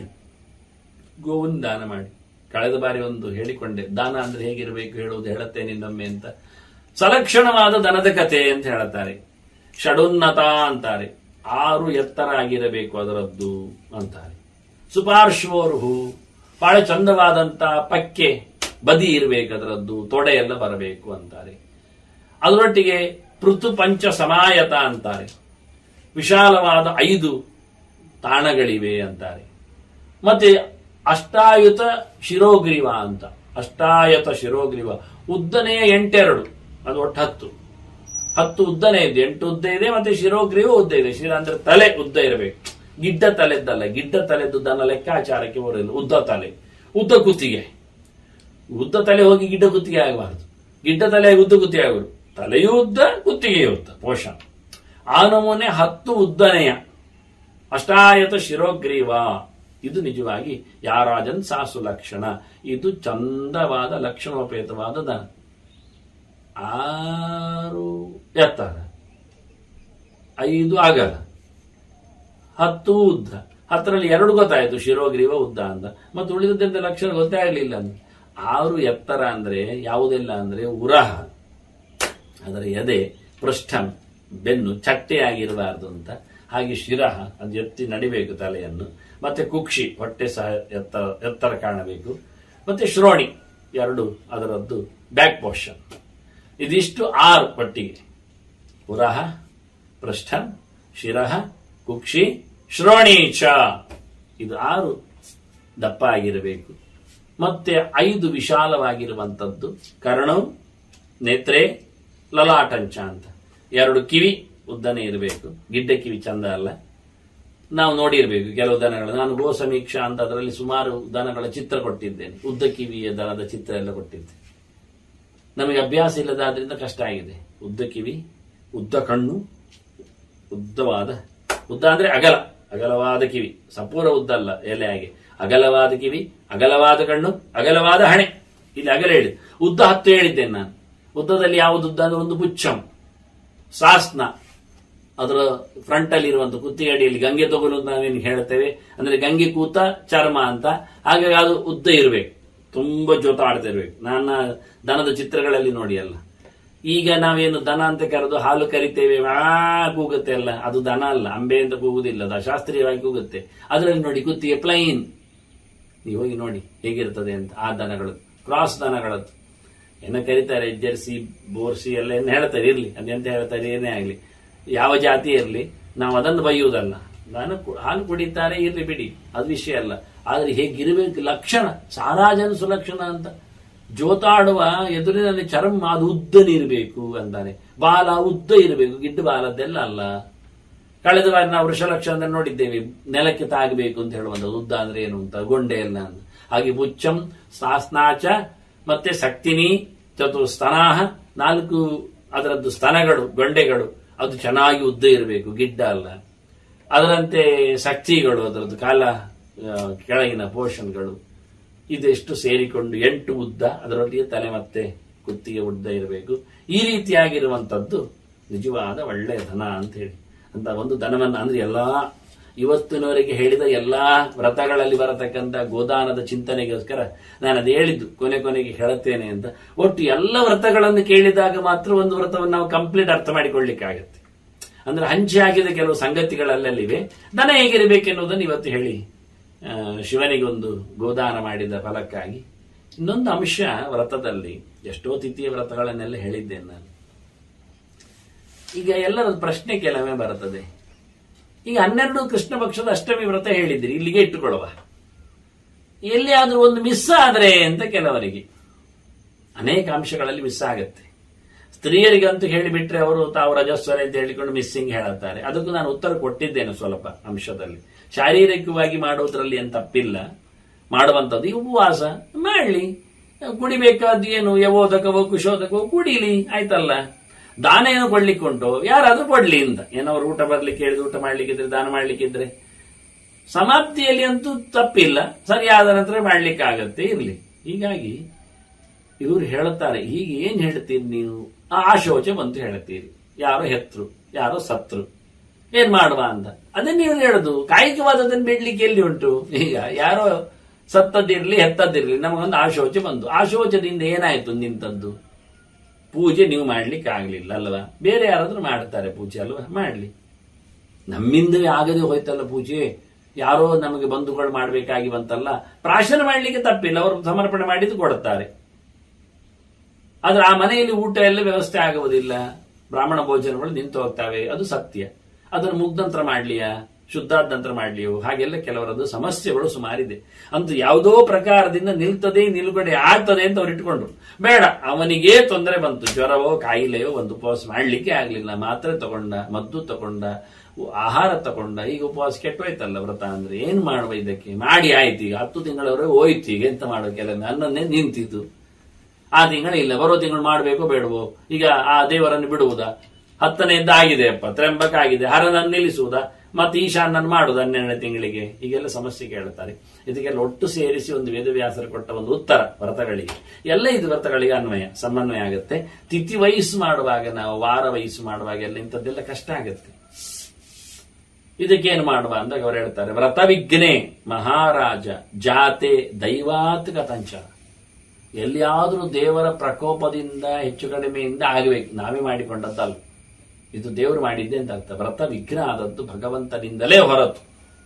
ಗೋವನ್ನು ದಾನ ಮಾಡಿ ಕಳೆದ ಬಾರಿ ಒಂದು ಹೇಳಿಕೊಂಡೆ ದಾನ ಅಂದ್ರೆ ಹೇಗಿರಬೇಕು ಹೇಳುವುದು ಹೇಳುತ್ತೇನೆ ಇನ್ನೊಮ್ಮೆ ಅಂತ ಸಲಕ್ಷಣವಾದ ದನದ ಕಥೆ ಅಂತ ಹೇಳುತ್ತಾರೆ ಷಡುನ್ನತ ಅಂತಾರೆ ಆರು ಎತ್ತರ ಆಗಿರಬೇಕು ಅದರದ್ದು ಅಂತಾರೆ ಸುಪಾರ್ಶ್ವೋರ್ಹು ಬಹಳ ಚಂದವಾದಂತ ಪಕ್ಕೆ ಬದಿ ಇರಬೇಕು ಅದರದ್ದು ತೊಡೆ ಎಲ್ಲ ಬರಬೇಕು ಅಂತಾರೆ ಅದರೊಟ್ಟಿಗೆ ಪೃಥು ಪಂಚ ಸಮಾಯತ ಅಂತಾರೆ ವಿಶಾಲವಾದ ಐದು ತಾಣಗಳಿವೆ ಅಂತಾರೆ ಮತ್ತೆ ಅಷ್ಟಾಯುತ ಶಿರೋಗ್ರೀವ ಅಂತ ಅಷ್ಟಾಯತ ಶಿರೋಗ್ರೀವ ಉದ್ದನೆಯ ಎಂಟೆರಡು ಅದು ಒಟ್ಟು ಹತ್ತು ಹತ್ತು ಉದ್ದನೇ ಇದೆ ಎಂಟು ಉದ್ದ ಇದೆ ಮತ್ತೆ ಶಿರೋಗ್ರೀವ ಉದ್ದ ಇದೆ ಶಿರ ಅಂದ್ರೆ ತಲೆ ಉದ್ದ ಇರಬೇಕು ಗಿಡ್ಡ ತಲೆದ್ದಲ್ಲ ಗಿಡ್ಡ ತಲೆದ್ದು ದನ ಲೆಕ್ಕಾಚಾರಕ್ಕೆ ಬರೋದಿಲ್ಲ ಉದ್ದ ತಲೆ ಉದ್ದ ಕುತ್ತಿಗೆ ಉದ್ದ ತಲೆ ಹೋಗಿ ಗಿಡ್ಡ ಕುತ್ತಿಗೆ ಆಗಬಾರದು ಗಿಡ್ಡ ತಲೆ ಆಗಿ ಉದ್ದ ಕುತ್ತಿಗೆ ಆಗುವುದು ತಲೆಯೂ ಉದ್ದ ಕುತ್ತಿಗೆಯೂ ಉದ್ದ ಪೋಷಣ ಆ ನಮೂನೆ ಹತ್ತು ಉದ್ದನೆಯ ಅಷ್ಟಾಯತ ಶಿರೋಗ್ರೀವ ಇದು ನಿಜವಾಗಿ ಯಾರಾಜನ್ ಸಾಸು ಲಕ್ಷಣ ಇದು ಚಂದವಾದ ಲಕ್ಷಣೋಪೇತವಾದ ದನ ಆರು ಎತ್ತರ ಐದು ಅಗಲ ಹತ್ತು ಉದ್ದ ಹತ್ತರಲ್ಲಿ ಎರಡು ಗೊತ್ತಾಯ್ತು ಶಿರೋಗ್ರೀವ ಉದ್ದ ಅಂತ ಮತ್ತು ಉಳಿದದ್ದೆಂತ ಲಕ್ಷಣ ಗೊತ್ತೇ ಆಗಲಿಲ್ಲ ಅಂತ ಆರು ಎತ್ತರ ಅಂದ್ರೆ ಯಾವುದೆಲ್ಲ ಅಂದ್ರೆ ಉರಹ ಅದರ ಎದೆ ಪೃಷ್ಠಂ ಬೆನ್ನು ಚಟ್ಟೆಯಾಗಿರಬಾರದು ಅಂತ ಹಾಗೆ ಶಿರಹ ಅದು ಎತ್ತಿ ನಡಿಬೇಕು ತಲೆಯನ್ನು ಮತ್ತೆ ಕುಕ್ಷಿ ಹೊಟ್ಟೆ ಸಹ ಎತ್ತರ ಎತ್ತರ ಕಾಣಬೇಕು ಮತ್ತೆ ಶ್ರೋಣಿ ಎರಡು ಅದರದ್ದು ಬ್ಯಾಕ್ ಪೋರ್ಷನ್ ಇದಿಷ್ಟು ಆರು ಪಟ್ಟಿಗೆ ಉರಹ ಪೃಷ್ಠ ಶಿರಹ ಕುಕ್ಷಿ ಶ್ರೋಣಿ ಚ ಇದು ಆರು ದಪ್ಪ ಆಗಿರಬೇಕು ಮತ್ತೆ ಐದು ವಿಶಾಲವಾಗಿರುವಂತದ್ದು ಕರ್ಣವು ನೇತ್ರೆ ಲಲಾಟಂಚ ಅಂತ ಎರಡು ಕಿವಿ ಉದ್ದನೆ ಇರಬೇಕು ಗಿಡ್ಡ ಕಿವಿ ಚಂದ ಅಲ್ಲ ನಾವು ನೋಡಿರ್ಬೇಕು ಕೆಲವು ದನಗಳು ನಾನು ಗೋ ಸಮೀಕ್ಷಾ ಅಂತ ಅದರಲ್ಲಿ ಸುಮಾರು ದನಗಳ ಚಿತ್ರ ಕೊಟ್ಟಿದ್ದೇನೆ ಉದ್ದ ಕಿವಿಯ ದನದ ಚಿತ್ರ ಎಲ್ಲ ಕೊಟ್ಟಿದ್ದೆ ನಮಗೆ ಅಭ್ಯಾಸ ಇಲ್ಲದಾದ್ರಿಂದ ಕಷ್ಟ ಆಗಿದೆ ಉದ್ದ ಕಿವಿ ಉದ್ದ ಕಣ್ಣು ಉದ್ದವಾದ ಉದ್ದ ಅಂದ್ರೆ ಅಗಲ ಅಗಲವಾದ ಕಿವಿ ಸಂಪೂರ್ಣ ಉದ್ದ ಅಲ್ಲ ಎಲೆ ಹಾಗೆ ಅಗಲವಾದ ಕಿವಿ ಅಗಲವಾದ ಕಣ್ಣು ಅಗಲವಾದ ಹಣೆ ಇಲ್ಲಿ ಅಗಲ ಹೇಳಿ ಉದ್ದ ಹತ್ತು ಹೇಳಿದ್ದೇನೆ ನಾನು ಉದ್ದದಲ್ಲಿ ಯಾವುದು ಉದ್ದ ಅಂದ್ರೆ ಒಂದು ಪುಚ್ಚಂ ಸಾಸ್ನ ಅದರ ಫ್ರಂಟ್ ಅಲ್ಲಿ ಇರುವಂತ ಕುತ್ತಿಗೆ ಅಡಿಯಲ್ಲಿ ಗಂಗೆ ತಗೊಳ್ಳು ಅಂತ ನಾವೇನು ಹೇಳ್ತೇವೆ ಅಂದ್ರೆ ಗಂಗೆ ಕೂತ ಚರ್ಮ ಅಂತ ಹಾಗಾಗಿ ಅದು ಉದ್ದ ಇರಬೇಕು ತುಂಬಾ ಜೋತ ಆಡ್ತಾ ಇರ್ಬೇಕು ನನ್ನ ದನದ ಚಿತ್ರಗಳಲ್ಲಿ ನೋಡಿ ಅಲ್ಲ ಈಗ ನಾವೇನು ದನ ಅಂತ ಕರೆದು ಹಾಲು ಕರಿತೇವೆ ಆ ಕೂಗುತ್ತೆ ಅಲ್ಲ ಅದು ದನ ಅಲ್ಲ ಅಂಬೆ ಅಂತ ಕೂಗುದಿಲ್ಲ ಅದು ಅಶಾಸ್ತ್ರೀಯವಾಗಿ ಕೂಗುತ್ತೆ ಅದರಲ್ಲಿ ನೋಡಿ ಕುತ್ತಿಗೆ ಪ್ಲೈನ್ ನೀವು ಹೋಗಿ ನೋಡಿ ಹೇಗಿರ್ತದೆ ಅಂತ ಆ ದನಗಳು ಕ್ರಾಸ್ ದನಗಳದ್ದು ಏನ ಕರೀತಾರೆ ಜೆರ್ಸಿ ಬೋರ್ಸಿ ಎಲ್ಲ ಏನು ಹೇಳ್ತಾರೆ ಇರ್ಲಿ ಅದೆಂತ ಹೇಳ್ತಾರೆ ಏನೇ ಆಗ್ಲಿ ಯಾವ ಜಾತಿ ಇರಲಿ ನಾವು ಅದನ್ನು ಬೈಯುವುದಲ್ಲ ನಾನು ಕು- ಹಾಲು ಕುಡಿತಾರೆ ಇರ್ಲಿ ಬಿಡಿ ಅದು ವಿಷಯ ಅಲ್ಲ ಆದ್ರೆ ಹೇಗಿರಬೇಕು ಲಕ್ಷಣ ಸಾರಾಜನ ಸುಲಕ್ಷಣ ಅಂತ ಜೋತಾಡುವ ಎದುರಿನಲ್ಲಿ ಚರ್ಮ ಅದು ಉದ್ದನಿರಬೇಕು ಅಂತಾನೆ ಬಾಲ ಉದ್ದ ಇರಬೇಕು ಗಿಡ್ಡ ಬಾಲದ್ದೆಲ್ಲ ಅಲ್ಲ ಕಳೆದ ವಾರ ನಾವು ವೃಷಲಕ್ಷಣ ನೋಡಿದ್ದೇವೆ ನೆಲಕ್ಕೆ ತಾಗಬೇಕು ಅಂತ ಹೇಳುವಂಥದ್ದು ಉದ್ದ ಅಂದ್ರೆ ಏನು ಅಂತ ಗೊಂಡೆ ಎಲ್ಲ ಅಂತ ಹಾಗೆ ಬುಚ್ಚಂ ಸಾಸ್ನಾಚ ಮತ್ತೆ ಸಕ್ತಿನಿ ಚತುಸ್ತನಾಹ ನಾಲ್ಕು ಅದರದ್ದು ಸ್ತನಗಳು ಗೊಂಡೆಗಳು ಅದು ಚೆನ್ನಾಗಿ ಉದ್ದ ಇರಬೇಕು ಗಿಡ್ಡ ಅಲ್ಲ ಅದರಂತೆ ಶಕ್ತಿಗಳು ಅದರದ್ದು ಕಾಲ ಆ, ಕೆಳಗಿನ ಪೋರ್ಷನ್ಗಳು ಇದೆಷ್ಟು ಸೇರಿಕೊಂಡು ಎಂಟು ಉದ್ದ ಅದರೊಟ್ಟಿಗೆ ತಲೆ ಮತ್ತೆ ಕುತ್ತಿಗೆ ಉದ್ದ ಇರಬೇಕು ಈ ರೀತಿಯಾಗಿರುವಂತದ್ದು ನಿಜವಾದ ಒಳ್ಳೆಯ ದನ ಅಂತ ಹೇಳಿ ಅಂತ ಒಂದು ದನವನ್ನ ಅಂದ್ರೆ ಎಲ್ಲಾ ಇವತ್ತಿನವರೆಗೆ ಹೇಳಿದ ಎಲ್ಲಾ ವ್ರತಗಳಲ್ಲಿ ಬರತಕ್ಕಂತ ಗೋದಾನದ ಚಿಂತನೆಗೋಸ್ಕರ ನಾನು ಅದು ಹೇಳಿದ್ದು ಕೊನೆ ಕೊನೆಗೆ ಹೇಳುತ್ತೇನೆ ಅಂತ ಒಟ್ಟು ಎಲ್ಲ ವ್ರತಗಳನ್ನು ಕೇಳಿದಾಗ ಮಾತ್ರ ಒಂದು ವ್ರತವನ್ನು ನಾವು ಕಂಪ್ಲೀಟ್ ಅರ್ಥ ಮಾಡಿಕೊಳ್ಳಿಕ್ಕಾಗತ್ತೆ ಅಂದ್ರೆ ಹಂಚಿ ಆಗಿದ ಕೆಲವು ಸಂಗತಿಗಳಲ್ಲಿವೆ ದನ ಹೇಗಿರಬೇಕೆನ್ನುವುದನ್ನು ಇವತ್ತು ಹೇಳಿ ಆ, ಶಿವನಿಗೊಂದು ಗೋದಾನ ಮಾಡಿದ ಫಲಕ್ಕಾಗಿ ಇನ್ನೊಂದು ಅಂಶ ವ್ರತದಲ್ಲಿ ಎಷ್ಟೋ ತಿಥಿಯ ವ್ರತಗಳನ್ನೆಲ್ಲ ಹೇಳಿದ್ದೇನೆ ನಾನು ಈಗ ಎಲ್ಲರ ಪ್ರಶ್ನೆ ಕೆಲವೇ ಬರುತ್ತದೆ ಈಗ ಹನ್ನೆರಡು ಕೃಷ್ಣ ಪಕ್ಷದ ಅಷ್ಟಮಿ ವ್ರತ ಹೇಳಿದ್ರಿ ಇಲ್ಲಿಗೆ ಇಟ್ಟುಕೊಳ್ಳುವ ಎಲ್ಲಿಯಾದ್ರೂ ಒಂದು ಮಿಸ್ ಆದ್ರೆ ಅಂತ ಕೆಲವರಿಗೆ ಅನೇಕ ಅಂಶಗಳಲ್ಲಿ ಮಿಸ್ ಆಗತ್ತೆ ಸ್ತ್ರೀಯರಿಗಂತೂ ಹೇಳಿಬಿಟ್ರೆ ಅವರು ತಾವು ರಜಸ್ವರ ಅಂತ ಹೇಳಿಕೊಂಡು ಮಿಸ್ಸಿಂಗ್ ಹೇಳುತ್ತಾರೆ ಅದಕ್ಕೂ ನಾನು ಉತ್ತರ ಕೊಟ್ಟಿದ್ದೇನೆ ಸ್ವಲ್ಪ ಅಂಶದಲ್ಲಿ ಶಾರೀರಿಕವಾಗಿ ಮಾಡುವುದರಲ್ಲಿ ಏನು ತಪ್ಪಿಲ್ಲ ಮಾಡುವಂಥದ್ದು ಈ ಉಪವಾಸ ಮಾಡಲಿ ಕುಡಿಬೇಕಾದ್ದು ಏನು ಯವೋದಕವೋ ಕುಶೋದಕವೋ ಕುಡಿಲಿ ಆಯ್ತಲ್ಲ ದಾನ ಏನು ಕೊಡ್ಲಿಕ್ಕುಂಟು ಯಾರಾದ್ರೂ ಕೊಡ್ಲಿ ಅಂತ ಏನವ್ರು ಊಟ ಬರ್ಲಿಕ್ಕೆ ಹೇಳಿದ್ರು ಊಟ ಮಾಡ್ಲಿಕ್ಕಿದ್ರೆ ದಾನ ಮಾಡ್ಲಿಕ್ಕಿದ್ರೆ ಸಮಾಪ್ತಿಯಲ್ಲಿ ಅಂತೂ ತಪ್ಪಿಲ್ಲ ಸರಿಯಾದ ನಂತರ ಮಾಡ್ಲಿಕ್ಕೆ ಆಗತ್ತೆ ಇರ್ಲಿ ಹೀಗಾಗಿ ಇವರು ಹೇಳುತ್ತಾರೆ ಹೀಗೆ ಏನ್ ಹೇಳ್ತೀರಿ ನೀವು ಆ ಆಶೋಚ ಬಂತು ಹೇಳ್ತೀರಿ ಯಾರೋ ಹೆತ್ರು ಯಾರೋ ಸತ್ರು ಏನ್ ಮಾಡುವ ಅಂತ ಅದನ್ನ ನೀವು ಹೇಳುದು ಕಾಯಿಕವಾದದನ್ನು ಬಿಡ್ಲಿಕ್ಕೆ ಎಲ್ಲಿ ಉಂಟು ಈಗ ಯಾರೋ ಸತ್ತದ್ದಿರ್ಲಿ ಹೆತ್ತದ್ದಿರ್ಲಿ ನಮಗೊಂದು ಆಶೋಚ ಬಂತು ಆಶೋಚದಿಂದ ಏನಾಯ್ತು ನಿಂತದ್ದು ಪೂಜೆ ನೀವು ಮಾಡ್ಲಿಕ್ಕೆ ಆಗ್ಲಿಲ್ಲ ಅಲ್ವಾ ಬೇರೆ ಯಾರಾದ್ರೂ ಮಾಡ್ತಾರೆ ಪೂಜೆ ಅಲ್ವಾ ಮಾಡ್ಲಿ ನಮ್ಮಿಂದ ಆಗದೆ ಹೋಯ್ತಲ್ಲ ಪೂಜೆ ಯಾರೋ ನಮಗೆ ಬಂಧುಗಳು ಮಾಡ್ಬೇಕಾಗಿ ಬಂತಲ್ಲ ಪ್ರಾಶನ ಮಾಡ್ಲಿಕ್ಕೆ ತಪ್ಪಿಲ್ಲ ಅವರು ಸಮರ್ಪಣೆ ಮಾಡಿದ್ದು ಕೊಡುತ್ತಾರೆ ಆದ್ರೆ ಆ ಮನೆಯಲ್ಲಿ ಊಟ ಎಲ್ಲ ವ್ಯವಸ್ಥೆ ಆಗುವುದಿಲ್ಲ ಬ್ರಾಹ್ಮಣ ಭೋಜನಗಳು ನಿಂತು ಹೋಗ್ತವೆ ಅದು ಸತ್ಯ ಅದನ್ನು ಮುಗ್ದಂತರ ಮಾಡ್ಲಿಯಾ ಶುದ್ಧಾದ ನಂತರ ಮಾಡ್ಲಿಯೋ ಹಾಗೆಲ್ಲ ಕೆಲವರದ್ದು ಸಮಸ್ಯೆಗಳು ಸುಮಾರಿದೆ ಅಂತೂ ಯಾವುದೋ ಪ್ರಕಾರದಿಂದ ನಿಲ್ತದೆ ನಿಲುಗಡೆ ಆಗ್ತದೆ ಅಂತ ಅವ್ರು ಇಟ್ಕೊಂಡ್ರು ಬೇಡ ಅವನಿಗೇ ತೊಂದರೆ ಬಂತು ಜ್ವರವೋ ಕಾಯಿಲೆಯೋ ಒಂದು ಉಪವಾಸ ಮಾಡ್ಲಿಕ್ಕೆ ಆಗ್ಲಿಲ್ಲ ಮಾತ್ರೆ ತಗೊಂಡ ಮದ್ದು ತಗೊಂಡ ಆಹಾರ ತಗೊಂಡ ಈಗ ಉಪವಾಸ ಕೆಟ್ಟೋಯ್ತಲ್ಲ ವ್ರತ ಅಂದ್ರೆ ಏನ್ ಮಾಡುವ ಇದಕ್ಕೆ ಮಾಡಿ ಆಯ್ತು ಈಗ ಹತ್ತು ತಿಂಗಳವರೆಗೆ ಹೋಯ್ತು ಈಗ ಎಂತ ಮಾಡೋ ಕೆಲವೊಮ್ಮೆ ಅನ್ನನ್ನೇ ನಿಂತಿದ್ದು ಆ ತಿಂಗಳು ಇಲ್ಲ ಬರೋ ತಿಂಗಳು ಮಾಡಬೇಕೋ ಬೇಡವೋ ಈಗ ಆ ದೇವರನ್ನು ಬಿಡುವುದಾ ಹತ್ತನೆಯದ್ದು ಆಗಿದೆ ಅಪ್ಪ ತ್ರಂಬಕ ಆಗಿದೆ ಹರನನ್ನು ನಿಲ್ಲಿಸುವುದಾ ಮತ್ತೆ ಈಶಾನನ್ನು ಮಾಡುದು ಹನ್ನೆರಡನೇ ತಿಂಗಳಿಗೆ ಹೀಗೆಲ್ಲ ಸಮಸ್ಯೆ ಕೇಳುತ್ತಾರೆ ಇದಕ್ಕೆಲ್ಲ ಒಟ್ಟು ಸೇರಿಸಿ ಒಂದು ವೇದವ್ಯಾಸರು ಕೊಟ್ಟ ಒಂದು ಉತ್ತರ ವ್ರತಗಳಿಗೆ ಎಲ್ಲ ಇದು ವ್ರತಗಳಿಗೆ ಅನ್ವಯ ಸಮನ್ವಯ ಆಗುತ್ತೆ ತಿಥಿ ವಯಸ್ಸು ಮಾಡುವಾಗ ನಾವು ವಾರ ವಯಸ್ಸು ಮಾಡುವಾಗ ಎಲ್ಲ ಇಂಥದ್ದೆಲ್ಲ ಕಷ್ಟ ಆಗುತ್ತೆ ಇದಕ್ಕೇನು ಮಾಡುವ ಅಂದಾಗ ಅವ್ರು ಹೇಳ್ತಾರೆ ವ್ರತ ವಿಘ್ನೆ ಮಹಾರಾಜ ಜಾತೆ ದೈವಾತ್ ಕಥಂಚ ಎಲ್ಲಿಯಾದರೂ ದೇವರ ಪ್ರಕೋಪದಿಂದ ಹೆಚ್ಚು ಕಡಿಮೆಯಿಂದ ಆಗಬೇಕು ನಾವೇ ಮಾಡಿಕೊಂಡದ್ದಲ್ಲ ಇದು ದೇವರು ಮಾಡಿದ್ದೆ ಅಂತ ಅರ್ಥ ವ್ರತ ವಿಘ್ನ ಆದದ್ದು ಭಗವಂತನಿಂದಲೇ ಹೊರತು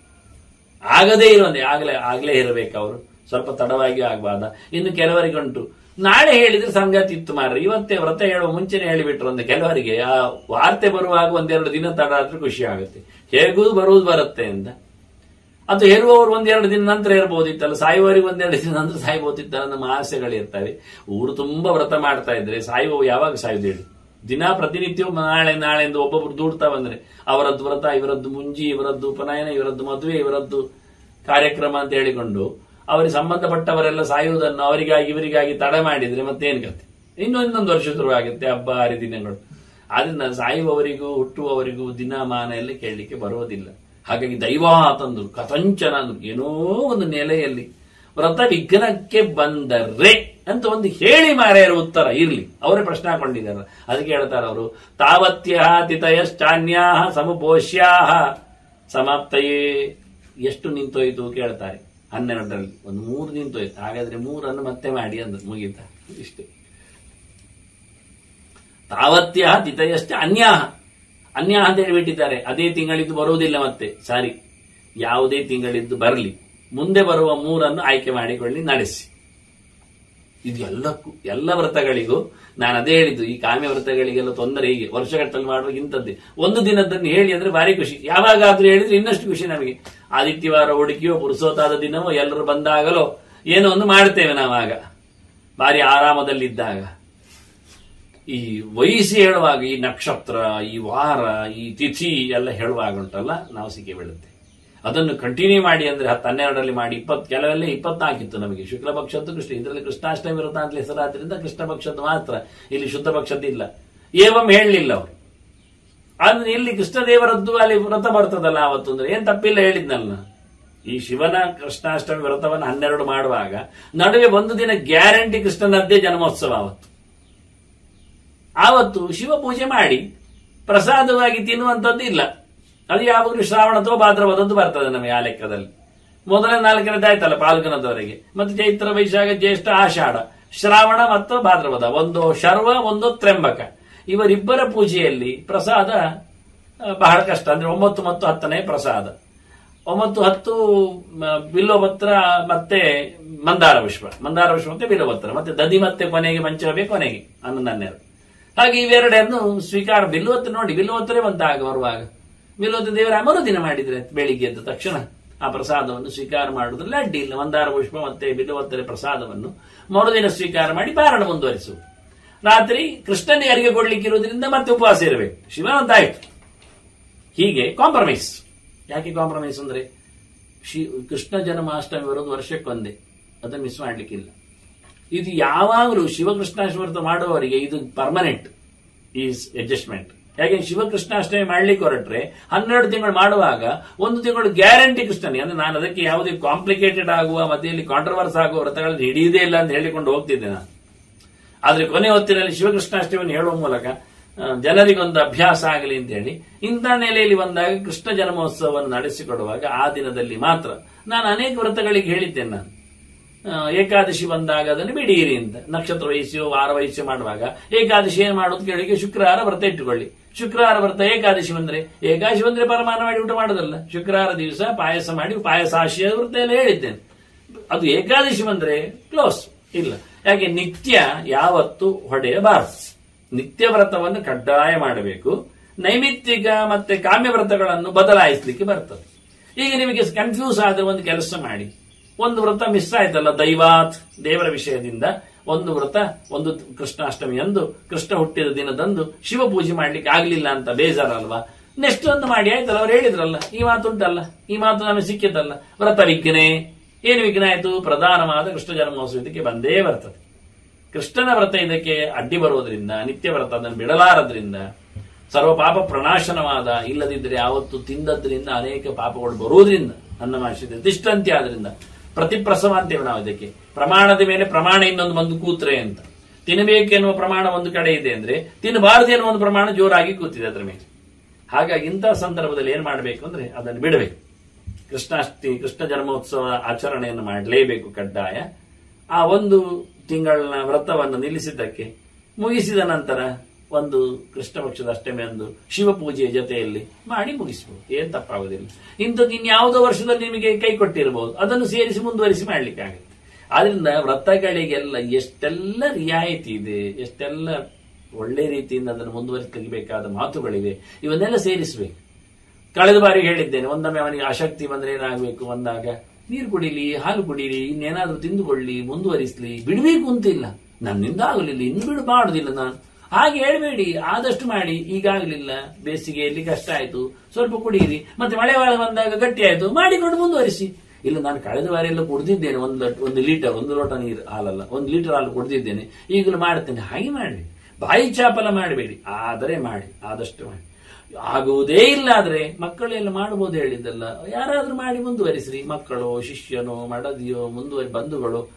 ಆಗದೇ ಇರುವಂತೆ ಆಗ್ಲೇ ಆಗ್ಲೇ ಇರಬೇಕು ಅವರು ಸ್ವಲ್ಪ ತಡವಾಗಿ ಆಗಬಾರ್ದ ಇನ್ನು ಕೆಲವರಿಗುಂಟು ನಾಳೆ ಹೇಳಿದ್ರೆ ಸಂಗತಿ ಇತ್ತು ಮಾರ್ರೆ ಇವತ್ತೇ ವ್ರತ ಹೇಳುವ ಮುಂಚೆನೆ ಹೇಳಿಬಿಟ್ರು ಅಂತ ಕೆಲವರಿಗೆ ಆ ವಾರ್ತೆ ಬರುವಾಗ ಒಂದೆರಡು ದಿನ ತಡ ಆದ್ರೆ ಖುಷಿ ಆಗುತ್ತೆ ಹೇಗೂ ಬರುವುದು ಬರುತ್ತೆ ಅಂತ ಅದು ಹೇರುವವರು ಒಂದೆರಡು ದಿನ ನಂತರ ಇರಬಹುದಿತ್ತಲ್ಲ ಸಾಯುವವರಿಗೆ ಒಂದೆರಡು ದಿನ ನಂತರ ಸಾಯ್ಬೋದಿತ್ತಲ್ಲ ನಮ್ಮ ಆಸೆಗಳಿರ್ತವೆ ಊರು ತುಂಬಾ ವ್ರತ ಮಾಡ್ತಾ ಇದ್ರೆ ಸಾಯುವವು ಯಾವಾಗ ಸಾಯುದು ಹೇಳಿ ದಿನ ಪ್ರತಿನಿತ್ಯವೂ ನಾಳೆ ನಾಳೆ ಎಂದು ಒಬ್ಬೊಬ್ರು ದೂಡ್ತಾ ಬಂದ್ರೆ ಅವರದ್ದು ವ್ರತ ಇವರದ್ದು ಮುಂಜಿ ಇವರದ್ದು ಉಪನಯನ ಇವರದ್ದು ಮದುವೆ ಇವರದ್ದು ಕಾರ್ಯಕ್ರಮ ಅಂತ ಹೇಳಿಕೊಂಡು ಅವರಿಗೆ ಸಂಬಂಧಪಟ್ಟವರೆಲ್ಲ ಸಾಯುವುದನ್ನು ಅವರಿಗಾಗಿ ಇವರಿಗಾಗಿ ತಡೆ ಮಾಡಿದ್ರೆ ಮತ್ತೇನು ಕತೆ ಇನ್ನು ಇನ್ನೊಂದು ವರ್ಷ ಶುರುವಾಗುತ್ತೆ ಹಬ್ಬ ಹರಿದಿನಗಳು ಆದ್ರಿಂದ ಸಾಯುವವರಿಗೂ ಹುಟ್ಟುವವರಿಗೂ ದಿನಮಾನ ಎಲ್ಲ ಕೇಳಲಿಕ್ಕೆ ಬರುವುದಿಲ್ಲ ಹಾಗಾಗಿ ದೈವ ತಂದ್ರು ಕಥಂಚನ ಅಂದ್ರು ಏನೋ ಒಂದು ನೆಲೆಯಲ್ಲಿ ವ್ರತ ವಿಘ್ನಕ್ಕೆ ಬಂದರೆ ಅಂತ ಒಂದು ಹೇಳಿ ಮಾರೆಯರ ಉತ್ತರ ಇರ್ಲಿ ಅವರೇ ಪ್ರಶ್ನೆ ಹಾಕೊಂಡಿದ್ದಾರೆ ಅದಕ್ಕೆ ಹೇಳ್ತಾರೆ ಅವರು ತಾವತ್ಯ ತಿತಯಶ್ಚಾನ್ಯಾ ಸಮಪೋಷ್ಯಾ ಸಮಾಪ್ತಯೇ ಎಷ್ಟು ನಿಂತೋಯ್ತು ಕೇಳ್ತಾರೆ ಹನ್ನೆರಡರಲ್ಲಿ ಒಂದು ಮೂರು ನಿಂತೋಯ್ತು ಹಾಗಾದ್ರೆ ಮೂರನ್ನು ಮತ್ತೆ ಮಾಡಿ ಅಂದ್ರು ಮುಗೀತ ಇಷ್ಟೇ ತಾವತ್ಯ ತಿತಯಶ್ಚ ಅನ್ಯಾಹ ಅನ್ಯಾಹ ಅಂತ ಹೇಳಿಬಿಟ್ಟಿದ್ದಾರೆ ಅದೇ ತಿಂಗಳಿದ್ದು ಬರುವುದಿಲ್ಲ ಮತ್ತೆ ಸಾರಿ ಯಾವುದೇ ತಿಂಗಳಿದ್ದು ಬರಲಿ ಮುಂದೆ ಬರುವ ಮೂರನ್ನು ಆಯ್ಕೆ ಮಾಡಿಕೊಳ್ಳಿ ನಡೆಸಿ ಇದು ಎಲ್ಲಕ್ಕೂ ಎಲ್ಲ ವ್ರತಗಳಿಗೂ ನಾನು ಅದೇ ಹೇಳಿದ್ದು ಈ ಕಾಮ್ಯ ವ್ರತಗಳಿಗೆಲ್ಲ ತೊಂದರೆ ಹೀಗೆ ವರ್ಷಗಟ್ಟಲೆ ಮಾಡುವಾಗ ಇಂಥದ್ದೇ ಒಂದು ದಿನದನ್ನು ಹೇಳಿ ಅಂದ್ರೆ ಭಾರಿ ಖುಷಿ ಯಾವಾಗಾದ್ರೂ ಹೇಳಿದ್ರೆ ಇನ್ನಷ್ಟು ಖುಷಿ ನಮಗೆ ಆದಿತ್ಯವಾರ ಹುಡುಕಿಯೋ ಪುರುಸೋತಾದ ದಿನವೋ ಎಲ್ಲರೂ ಬಂದಾಗಲೋ ಏನೋ ಒಂದು ಮಾಡ್ತೇವೆ ನಾವಾಗ ಭಾರಿ ಆರಾಮದಲ್ಲಿದ್ದಾಗ ಈ ವಯಸ್ಸು ಹೇಳುವಾಗ ಈ ನಕ್ಷತ್ರ ಈ ವಾರ ಈ ತಿಥಿ ಎಲ್ಲ ಹೇಳುವಾಗ ಉಂಟಲ್ಲ ನಾವು ಸಿಕ್ಕಿ ಬೀಳುತ್ತೆ ಅದನ್ನು ಕಂಟಿನ್ಯೂ ಮಾಡಿ ಅಂದ್ರೆ ಹತ್ತು ಹನ್ನೆರಡರಲ್ಲಿ ಮಾಡಿ ಇಪ್ಪತ್ತು ಕೆಲವೆಲ್ಲ ಇಪ್ಪತ್ನಾಲ್ಕಿತ್ತು ನಮಗೆ ಶುಕ್ಲ ಪಕ್ಷದ್ದು ಕೃಷ್ಣ ಇದರಲ್ಲಿ ಕೃಷ್ಣಾಷ್ಟಮಿ ವ್ರತ ಅಂತ ಹೆಸರಾದ್ರಿಂದ ಕೃಷ್ಣ ಪಕ್ಷದ್ದು ಮಾತ್ರ ಇಲ್ಲಿ ಶುದ್ಧ ಪಕ್ಷದ್ದಿಲ್ಲ ಏವಂ ಹೇಳಲಿಲ್ಲ ಅವರು ಆದ್ರೆ ಇಲ್ಲಿ ಕೃಷ್ಣದೇವರದ್ದು ಅಲ್ಲಿ ವ್ರತ ಬರ್ತದಲ್ಲ ಅವತ್ತು ಅಂದ್ರೆ ಏನ್ ತಪ್ಪಿಲ್ಲ ಹೇಳಿದ್ನಲ್ಲ ಈ ಶಿವನ ಕೃಷ್ಣಾಷ್ಟಮಿ ವ್ರತವನ್ನು ಹನ್ನೆರಡು ಮಾಡುವಾಗ ನಡುವೆ ಒಂದು ದಿನ ಗ್ಯಾರಂಟಿ ಕೃಷ್ಣನದ್ದೇ ಜನ್ಮೋತ್ಸವ ಅವತ್ತು ಆವತ್ತು ಶಿವ ಪೂಜೆ ಮಾಡಿ ಪ್ರಸಾದವಾಗಿ ತಿನ್ನುವಂಥದ್ದು ಇಲ್ಲ ಅದು ಯಾವಾಗಲೂ ಶ್ರಾವಣ ಅಥವಾ ಭಾದ್ರವಾದದ್ದು ಬರ್ತದೆ ನಮಗೆ ಆ ಲೆಕ್ಕದಲ್ಲಿ ಮೊದಲ ನಾಲ್ಕನೇದು ಆಯ್ತಲ್ಲ ಪಾಲ್ಗುಣದವರೆಗೆ ಮತ್ತೆ ಚೈತ್ರ ವೈಶಾಖ ಜ್ಯೇಷ್ಠ ಆಷಾಢ ಶ್ರಾವಣ ಮತ್ತು ಭಾದ್ರಪದ ಒಂದು ಶರ್ವ ಒಂದು ತ್ರ್ಯಂಬಕ ಇವರಿಬ್ಬರ ಪೂಜೆಯಲ್ಲಿ ಪ್ರಸಾದ ಆ, ಬಹಳ ಕಷ್ಟ ಅಂದ್ರೆ ಒಂಬತ್ತು ಮತ್ತು ಹತ್ತನೇ ಪ್ರಸಾದ ಒಂಬತ್ತು ಹತ್ತು ಮ, ಬಿಲ್ವಪತ್ರ ಮತ್ತೆ ಮಂದಾರ ವಿಶ್ವ ಮಂದಾರ ವಿಶ್ವ ಮತ್ತೆ ಬಿಲ್ವಪತ್ರ ಮತ್ತೆ ದದಿ ಮತ್ತೆ ಕೊನೆಗೆ ಮಂಚವೇ ಕೊನೆಗೆ ಹನ್ನೊಂದು ಹನ್ನೆರಡು ಹಾಗೆ ಇವೆರಡನ್ನು ಸ್ವೀಕಾರ ಬಿಲ್ವತ್ತು ನೋಡಿ ಬಿಲ್ವತ್ತರೇ ಬಂದಾಗ ಬರುವಾಗ ಬಿಲ್ವತ್ತು ದೇವರ ಮರುದಿನ ಮಾಡಿದ್ರೆ ಬೆಳಿಗ್ಗೆ ಎದ್ದ ತಕ್ಷಣ ಆ ಪ್ರಸಾದವನ್ನು ಸ್ವೀಕಾರ ಮಾಡುವುದ್ರಲ್ಲಿ ಅಡ್ಡಿ ಇಲ್ಲ ಮಂದಾರ ಪುಷ್ಪ ಮತ್ತೆ ಬಿಲ್ವತ್ತರೆ ಪ್ರಸಾದವನ್ನು ಮರುದಿನ ಸ್ವೀಕಾರ ಮಾಡಿ ಪಾರಣ ಮುಂದುವರಿಸುವುದು ರಾತ್ರಿ ಕೃಷ್ಣನೇ ಅರಿಗೆ ಕೊಡ್ಲಿಕ್ಕಿರುವುದರಿಂದ ಮತ್ತೆ ಉಪವಾಸ ಇರಬೇಕು ಶಿವನಂತಾಯ್ತು ಹೀಗೆ ಕಾಂಪ್ರಮೈಸ್ ಯಾಕೆ ಕಾಂಪ್ರಮೈಸ್ ಅಂದ್ರೆ ಶಿ ಕೃಷ್ಣ ಜನ್ಮಾಷ್ಟಮಿ ಬರೋದು ವರ್ಷಕ್ಕೊಂದೇ ಅದನ್ನು ಮಿಸ್ ಮಾಡ್ಲಿಕ್ಕಿಲ್ಲ ಇದು ಯಾವಾಗಲೂ ಶಿವಕೃಷ್ಣಾಷ್ಟಮಿ ವ್ರತ ಮಾಡುವವರಿಗೆ ಇದು ಪರ್ಮನೆಂಟ್ ಈಸ್ ಅಡ್ಜಸ್ಟ್ಮೆಂಟ್ ಯಾಕೆ ಶಿವಕೃಷ್ಣಾಷ್ಟಮಿ ಮಾಡ್ಲಿಕ್ಕೆ ಹೊರಟ್ರೆ ಹನ್ನೆರಡು ತಿಂಗಳು ಮಾಡುವಾಗ ಒಂದು ತಿಂಗಳು ಗ್ಯಾರಂಟಿ ಕೃಷ್ಣನಿಗೆ ಅಂದ್ರೆ ನಾನು ಅದಕ್ಕೆ ಯಾವುದೇ ಕಾಂಪ್ಲಿಕೇಟೆಡ್ ಆಗುವ ಮಧ್ಯೆಯಲ್ಲಿ ಕಾಂಟ್ರವರ್ಸ್ ಆಗುವ ವ್ರತಗಳನ್ನು ಹಿಡಿಯುವುದೇ ಇಲ್ಲ ಅಂತ ಹೇಳಿಕೊಂಡು ಹೋಗ್ತಿದ್ದೆ ನಾನು ಆದ್ರೆ ಕೊನೆ ಹೊತ್ತಿನಲ್ಲಿ ಶಿವಕೃಷ್ಣಾಷ್ಟಮಿಯನ್ನು ಹೇಳುವ ಮೂಲಕ ಆ, ಜನರಿಗೊಂದು ಅಭ್ಯಾಸ ಆಗಲಿ ಅಂತ ಹೇಳಿ ಇಂಥ ನೆಲೆಯಲ್ಲಿ ಬಂದಾಗ ಕೃಷ್ಣ ಜನ್ಮೋತ್ಸವವನ್ನು ನಡೆಸಿಕೊಡುವಾಗ ಆ ದಿನದಲ್ಲಿ ಮಾತ್ರ ನಾನು ಅನೇಕ ವ್ರತಗಳಿಗೆ ಹೇಳಿದ್ದೇನೆ ನಾನು ಆ, ಏಕಾದಶಿ ಬಂದಾಗ ಅದನ್ನು ಬಿಡಿಯಿರಿ ಅಂತ ನಕ್ಷತ್ರ ವಹಿಸಿಯೋ ವಾರ ವಹಿಸಿ ಮಾಡುವಾಗ ಏಕಾದಶಿ ಏನ್ ಮಾಡೋದು ಕೇಳಿಗೆ ಶುಕ್ರವಾರ ವ್ರತ ಇಟ್ಟುಕೊಳ್ಳಿ ಶುಕ್ರವಾರ ವ್ರತ ಏಕಾದಶಿ ಬಂದ್ರೆ ಏಕಾದಶಿ ಬಂದ್ರೆ ಪರಮಾನ ಮಾಡಿ ಊಟ ಮಾಡೋದಲ್ಲ ಶುಕ್ರವಾರ ದಿವಸ ಪಾಯಸ ಮಾಡಿ ಪಾಯಸಾಶಿಯ ವ್ರತ ಎಲ್ಲ ಹೇಳಿದ್ದೇನೆ ಅದು ಏಕಾದಶಿ ಬಂದ್ರೆ ಕ್ಲೋಸ್ ಇಲ್ಲ ಯಾಕೆ ನಿತ್ಯ ಯಾವತ್ತು ಹೊಡೆಯಬಾರದು ನಿತ್ಯ ವ್ರತವನ್ನು ಕಡ್ಡಾಯ ಮಾಡಬೇಕು ನೈಮಿತ್ತಿಕ ಮತ್ತೆ ಕಾಮ್ಯ ವ್ರತಗಳನ್ನು ಬದಲಾಯಿಸಲಿಕ್ಕೆ ಬರ್ತದೆ ಈಗ ನಿಮಗೆ ಕನ್ಫ್ಯೂಸ್ ಆದ ಒಂದು ಕೆಲಸ ಮಾಡಿ ಒಂದು ವ್ರತ ಮಿಸ್ ಆಯ್ತಲ್ಲ ದೈವಾತ್ ದೇವರ ವಿಷಯದಿಂದ ಒಂದು ವ್ರತ ಒಂದು ಕೃಷ್ಣಾಷ್ಟಮಿ ಅಂದು ಕೃಷ್ಣ ಹುಟ್ಟಿದ ದಿನದಂದು ಶಿವ ಪೂಜೆ ಮಾಡ್ಲಿಕ್ಕೆ ಆಗ್ಲಿಲ್ಲ ಅಂತ ಬೇಜಾರಲ್ವಾ ನೆಕ್ಸ್ಟ್ ಒಂದು ಮಾಡಿ ಆಯ್ತಲ್ಲ ಅವ್ರು ಹೇಳಿದ್ರಲ್ಲ ಈ ಮಾತು ಉಂಟಲ್ಲ ಈ ಮಾತು ನಮಗೆ ಸಿಕ್ಕಿದ್ದಲ್ಲ ವ್ರತ ವಿಘ್ನೆ ಏನು ವಿಘ್ನ ಆಯ್ತು ಪ್ರಧಾನವಾದ ಕೃಷ್ಣ ಜನ್ಮೋತ್ಸವ ಇದಕ್ಕೆ ಬಂದೇ ಬರ್ತದೆ ಕೃಷ್ಣನ ವ್ರತ ಇದಕ್ಕೆ ಅಡ್ಡಿ ಬರುವುದರಿಂದ ನಿತ್ಯ ವ್ರತ ಅದನ್ನು ಬಿಡಲಾರದ್ರಿಂದ ಸರ್ವ ಪಾಪ ಪ್ರಣಾಶನವಾದ ಇಲ್ಲದಿದ್ದರೆ ಯಾವತ್ತು ತಿಂದದ್ರಿಂದ ಅನೇಕ ಪಾಪಗಳು ಬರುವುದರಿಂದ ಅನ್ನಮಾಶಿದೆ ದಿಷ್ಟಂತ್ಯ ಆದ್ರಿಂದ ಪ್ರತಿಪ್ರಸವ ಅಂತೇವೆ ನಾವು ಇದಕ್ಕೆ ಪ್ರಮಾಣದ ಮೇಲೆ ಪ್ರಮಾಣ ಇನ್ನೊಂದು ಬಂದು ಕೂತ್ರೆ ಅಂತ ತಿನ್ನಬೇಕೆನ್ನುವ ಪ್ರಮಾಣ ಒಂದು ಕಡೆ ಇದೆ ಅಂದ್ರೆ ತಿನ್ನಬಾರದು ಎನ್ನುವ ಒಂದು ಪ್ರಮಾಣ ಜೋರಾಗಿ ಕೂತಿದೆ ಅದರ ಮೇಲೆ ಹಾಗಾಗಿ ಇಂತಹ ಸಂದರ್ಭದಲ್ಲಿ ಏನ್ ಮಾಡಬೇಕು ಅಂದ್ರೆ ಅದನ್ನು ಬಿಡಬೇಕು ಕೃಷ್ಣಾಷ್ಟಮಿ ಕೃಷ್ಣ ಜನ್ಮೋತ್ಸವ ಆಚರಣೆಯನ್ನು ಮಾಡಲೇಬೇಕು ಕಡ್ಡಾಯ ಆ ಒಂದು ತಿಂಗಳ ವ್ರತವನ್ನು ನಿಲ್ಲಿಸಿದ್ದಕ್ಕೆ ಮುಗಿಸಿದ ನಂತರ ಒಂದು ಕೃಷ್ಣ ಪಕ್ಷದ ಅಷ್ಟಮಿ ಅಂದು ಶಿವ ಪೂಜೆಯ ಜೊತೆಯಲ್ಲಿ ಮಾಡಿ ಮುಗಿಸಬಹುದು ಏನ್ ತಪ್ಪಾಗುದಿಲ್ಲ ಇಂಥದ್ದು ಇನ್ಯಾವುದೋ ವರ್ಷದಲ್ಲಿ ನಿಮಗೆ ಕೈ ಕೊಟ್ಟಿರಬಹುದು ಅದನ್ನು ಸೇರಿಸಿ ಮುಂದುವರಿಸಿ ಮಾಡ್ಲಿಕ್ಕೆ ಆಗುತ್ತೆ ಆದ್ರಿಂದ ವ್ರತಗಳಿಗೆಲ್ಲ ಎಷ್ಟೆಲ್ಲ ರಿಯಾಯಿತಿ ಇದೆ ಎಷ್ಟೆಲ್ಲ ಒಳ್ಳೆ ರೀತಿಯಿಂದ ಅದನ್ನು ಮುಂದುವರಿಸಲಿಕ್ಕೆ ಬೇಕಾದ ಮಾತುಗಳಿವೆ ಇವನ್ನೆಲ್ಲ ಸೇರಿಸಬೇಕು ಕಳೆದ ಬಾರಿ ಹೇಳಿದ್ದೇನೆ ಒಂದೊಮ್ಮೆ ಅವನಿಗೆ ಆಸಕ್ತಿ ಬಂದ್ರೆ ಏನಾಗಬೇಕು ಅಂದಾಗ ನೀರು ಕುಡಿಲಿ ಹಾಲು ಕುಡೀಲಿ ಇನ್ನೇನಾದ್ರೂ ತಿಂದುಕೊಳ್ಳಿ ಮುಂದುವರಿಸಲಿ ಬಿಡಬೇಕು ಅಂತಿಲ್ಲ ನನ್ನಿಂದ ಆಗಲಿಲ್ಲ ಇನ್ನು ಬಿಡು ಮಾಡುದಿಲ್ಲ ನಾನು ಹಾಗೆ ಹೇಳಬೇಡಿ ಆದಷ್ಟು ಮಾಡಿ ಈಗಾಗಲಿಲ್ಲ ಬೇಸಿಗೆಯಲ್ಲಿ ಕಷ್ಟ ಆಯ್ತು ಸ್ವಲ್ಪ ಕುಡಿಯಿರಿ ಮತ್ತೆ ಮಳೆಗಾಲ ಬಂದಾಗ ಗಟ್ಟಿ ಆಯ್ತು ಮಾಡಿಕೊಂಡು ಮುಂದುವರಿಸಿ ಇಲ್ಲ ನಾನು ಕಳೆದ ಬಾರಿ ಎಲ್ಲ ಕುಡ್ದಿದ್ದೇನೆ ಒಂದು ಲಟ್- ಒಂದು ಲೀಟರ್ ಒಂದು ಲೋಟ ನೀರು ಹಾಲಲ್ಲ ಒಂದು ಲೀಟರ್ ಹಾಲು ಕುಡ್ದಿದ್ದೇನೆ ಈಗಲೂ ಮಾಡ್ತೇನೆ ಹಾಗೆ ಮಾಡಿ ಬಾಯಿ ಚಾಪಲ ಮಾಡಬೇಡಿ ಆದರೆ ಮಾಡಿ ಆದಷ್ಟು ಮಾಡಿ ಆಗುವುದೇ ಇಲ್ಲ ಆದ್ರೆ ಮಕ್ಕಳೆಲ್ಲ ಮಾಡಬಹುದು ಹೇಳಿದ್ದಲ್ಲ ಯಾರಾದ್ರೂ ಮಾಡಿ ಮುಂದುವರಿಸ್ರಿ ಮಕ್ಕಳು ಶಿಷ್ಯನೋ ಮಡದಿಯೋ ಮುಂದುವರಿ ಬಂಧುಗಳು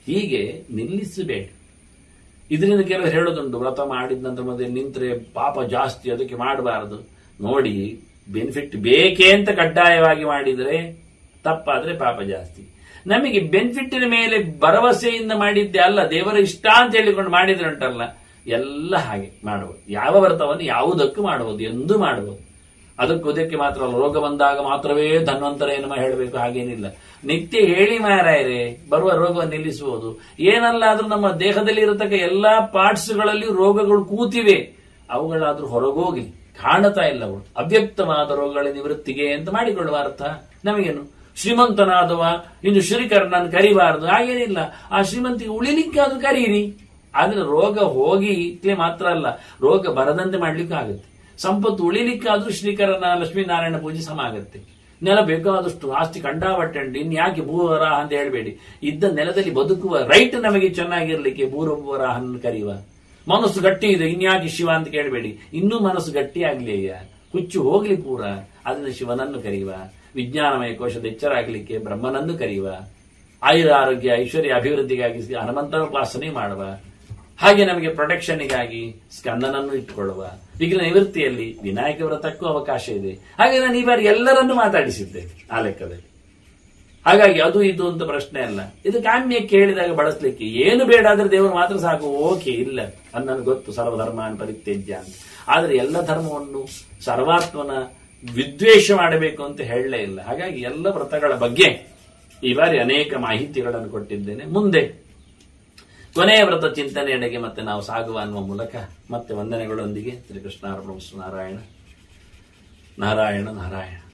ಹೀಗೆ ನಿಲ್ಲಿಸಬೇಡಿ ಇದರಿಂದ ಕೆಲವರು ಹೇಳೋದುಂಟು ವ್ರತ ಮಾಡಿದ ನಂತರ ಮತ್ತೆ ನಿಂತ್ರೆ ಪಾಪ ಜಾಸ್ತಿ ಅದಕ್ಕೆ ಮಾಡಬಾರದು ನೋಡಿ ಬೆನಿಫಿಟ್ ಬೇಕೇ ಅಂತ ಕಡ್ಡಾಯವಾಗಿ ಮಾಡಿದರೆ ತಪ್ಪಾದ್ರೆ ಪಾಪ ಜಾಸ್ತಿ ನಮಗೆ ಬೆನಿಫಿಟ್ಟಿನ ಮೇಲೆ ಭರವಸೆಯಿಂದ ಮಾಡಿದ್ದೆ ಅಲ್ಲ ದೇವರ ಇಷ್ಟ ಅಂತ ಹೇಳಿಕೊಂಡು ಮಾಡಿದ್ರೆ ಉಂಟಲ್ಲ ಎಲ್ಲ ಹಾಗೆ ಮಾಡಬಹುದು ಯಾವ ವ್ರತವನ್ನು ಯಾವುದಕ್ಕೂ ಮಾಡಬಹುದು ಎಂದು ಮಾಡಬಹುದು ಅದಕ್ಕೂ ಇದಕ್ಕೆ ಮಾತ್ರ ಅಲ್ಲ ರೋಗ ಬಂದಾಗ ಮಾತ್ರವೇ ಧನ್ವಂತರ ಏನಮ್ಮ ಹೇಳಬೇಕು ಹಾಗೇನಿಲ್ಲ ನಿತ್ಯ ಹೇಳಿ ಮಾರಾಯರೆ ಬರುವ ರೋಗವನ್ನು ನಿಲ್ಲಿಸುವುದು ಏನಲ್ಲಾದ್ರೂ ನಮ್ಮ ದೇಹದಲ್ಲಿ ಇರತಕ್ಕ ಎಲ್ಲಾ ಪಾರ್ಟ್ಸ್ಗಳಲ್ಲಿ ರೋಗಗಳು ಕೂತಿವೆ ಅವುಗಳಾದ್ರೂ ಹೊರಗೋಗಿ ಕಾಣತಾ ಇಲ್ಲ ಅವು ಅವ್ಯಕ್ತವಾದ ರೋಗಗಳ ನಿವೃತ್ತಿಗೆ ಅಂತ ಮಾಡಿಕೊಳ್ಳುವ ಅರ್ಥ ನಮಗೇನು ಶ್ರೀಮಂತನಾದವ ಇನ್ನು ಶ್ರೀಕರನನ್ನು ಕರಿಬಾರದು ಹಾಗೇನಿಲ್ಲ ಆ ಶ್ರೀಮಂತಿಗೆ ಉಳಿಲಿಕ್ಕೆ ಅದು ಕರೀರಿ ಆದ್ರೆ ರೋಗ ಹೋಗಿ ಇತ್ಲೆ ಮಾತ್ರ ಅಲ್ಲ ರೋಗ ಬರದಂತೆ ಮಾಡ್ಲಿಕ್ಕೂ ಆಗುತ್ತೆ ಸಂಪತ್ತು ಉಳಿಲಿಕ್ಕಾದ್ರೂ ಶ್ರೀಕರನ ಲಕ್ಷ್ಮೀನಾರಾಯಣ ಪೂಜೆ ಸಮ ಆಗುತ್ತೆ ನೆಲ ಬೇಕಾದಷ್ಟು ಆಸ್ತಿ ಕಂಡಾಬಟ್ಟೆ ಉಂಟು ಇನ್ಯಾಕೆ ಭೂವರಾಹ ಅಂತ ಹೇಳಬೇಡಿ ಇದ್ದ ನೆಲದಲ್ಲಿ ಬದುಕುವ ರೈಟ್ ನಮಗೆ ಚೆನ್ನಾಗಿರ್ಲಿಕ್ಕೆ ಭೂರಭೂವರಾಹನ್ನು ಕರೆಯುವ ಮನಸ್ಸು ಗಟ್ಟಿ ಇದೆ ಇನ್ಯಾಕೆ ಶಿವ ಅಂತ ಕೇಳಬೇಡಿ ಇನ್ನೂ ಮನಸ್ಸು ಗಟ್ಟಿ ಆಗ್ಲಿ ಅಯ್ಯ ಹುಚ್ಚು ಹೋಗ್ಲಿ ಪೂರ ಅದನ್ನ ಶಿವನನ್ನು ಕರೆಯುವ ವಿಜ್ಞಾನಮಯ ಕೋಶದ ಎಚ್ಚರ ಆಗ್ಲಿಕ್ಕೆ ಬ್ರಹ್ಮನನ್ನು ಕರೆಯುವ ಆಯುರ ಆರೋಗ್ಯ ಐಶ್ವರ್ಯ ಅಭಿವೃದ್ಧಿಗಾಗಿ ಹನುಮಂತನ ಉಪಾಸನೆ ಮಾಡುವ ಹಾಗೆ ನಮಗೆ ಪ್ರೊಟೆಕ್ಷನ್ಗಾಗಿ ಸ್ಕಂದನನ್ನು ಇಟ್ಟುಕೊಳ್ಳುವ ವಿಘ್ನ ನಿವೃತ್ತಿಯಲ್ಲಿ ವಿನಾಯಕ ವ್ರತಕ್ಕೂ ಅವಕಾಶ ಇದೆ ಹಾಗೆ ನಾನು ಈ ಬಾರಿ ಎಲ್ಲರನ್ನು ಮಾತಾಡಿಸಿದ್ದೆ ಆ ಲೆಕ್ಕದಲ್ಲಿ ಹಾಗಾಗಿ ಅದು ಇದು ಅಂತ ಪ್ರಶ್ನೆ ಅಲ್ಲ ಇದು ಕಾಮ್ಯ ಕೇಳಿದಾಗ ಬಳಸಲಿಕ್ಕೆ ಏನು ಬೇಡ ಆದ್ರೆ ದೇವರು ಮಾತ್ರ ಸಾಕು ಓಕೆ ಇಲ್ಲ ಅದು ನನಗೆ ಗೊತ್ತು ಸರ್ವಧರ್ಮಾನ್ ಪರಿತ್ಯಜ್ಯ ಅಂತ ಆದ್ರೆ ಎಲ್ಲ ಧರ್ಮವನ್ನು ಸರ್ವಾತ್ಮನ ವಿದ್ವೇಷ ಮಾಡಬೇಕು ಅಂತ ಹೇಳಲೇ ಇಲ್ಲ ಹಾಗಾಗಿ ಎಲ್ಲ ವ್ರತಗಳ ಬಗ್ಗೆ ಈ ಬಾರಿ ಅನೇಕ ಮಾಹಿತಿಗಳನ್ನು ಕೊಟ್ಟಿದ್ದೇನೆ ಮುಂದೆ ಕೊನೆಯ ವ್ರತ ಚಿಂತನೆಯಡೆಗೆ ಮತ್ತೆ ನಾವು ಸಾಗುವ ಅನ್ನುವ ಮೂಲಕ ಮತ್ತೆ ವಂದನೆಗಳೊಂದಿಗೆ ಶ್ರೀಕೃಷ್ಣ ನಾರಾಯಣ ನಾರಾಯಣ ನಾರಾಯಣ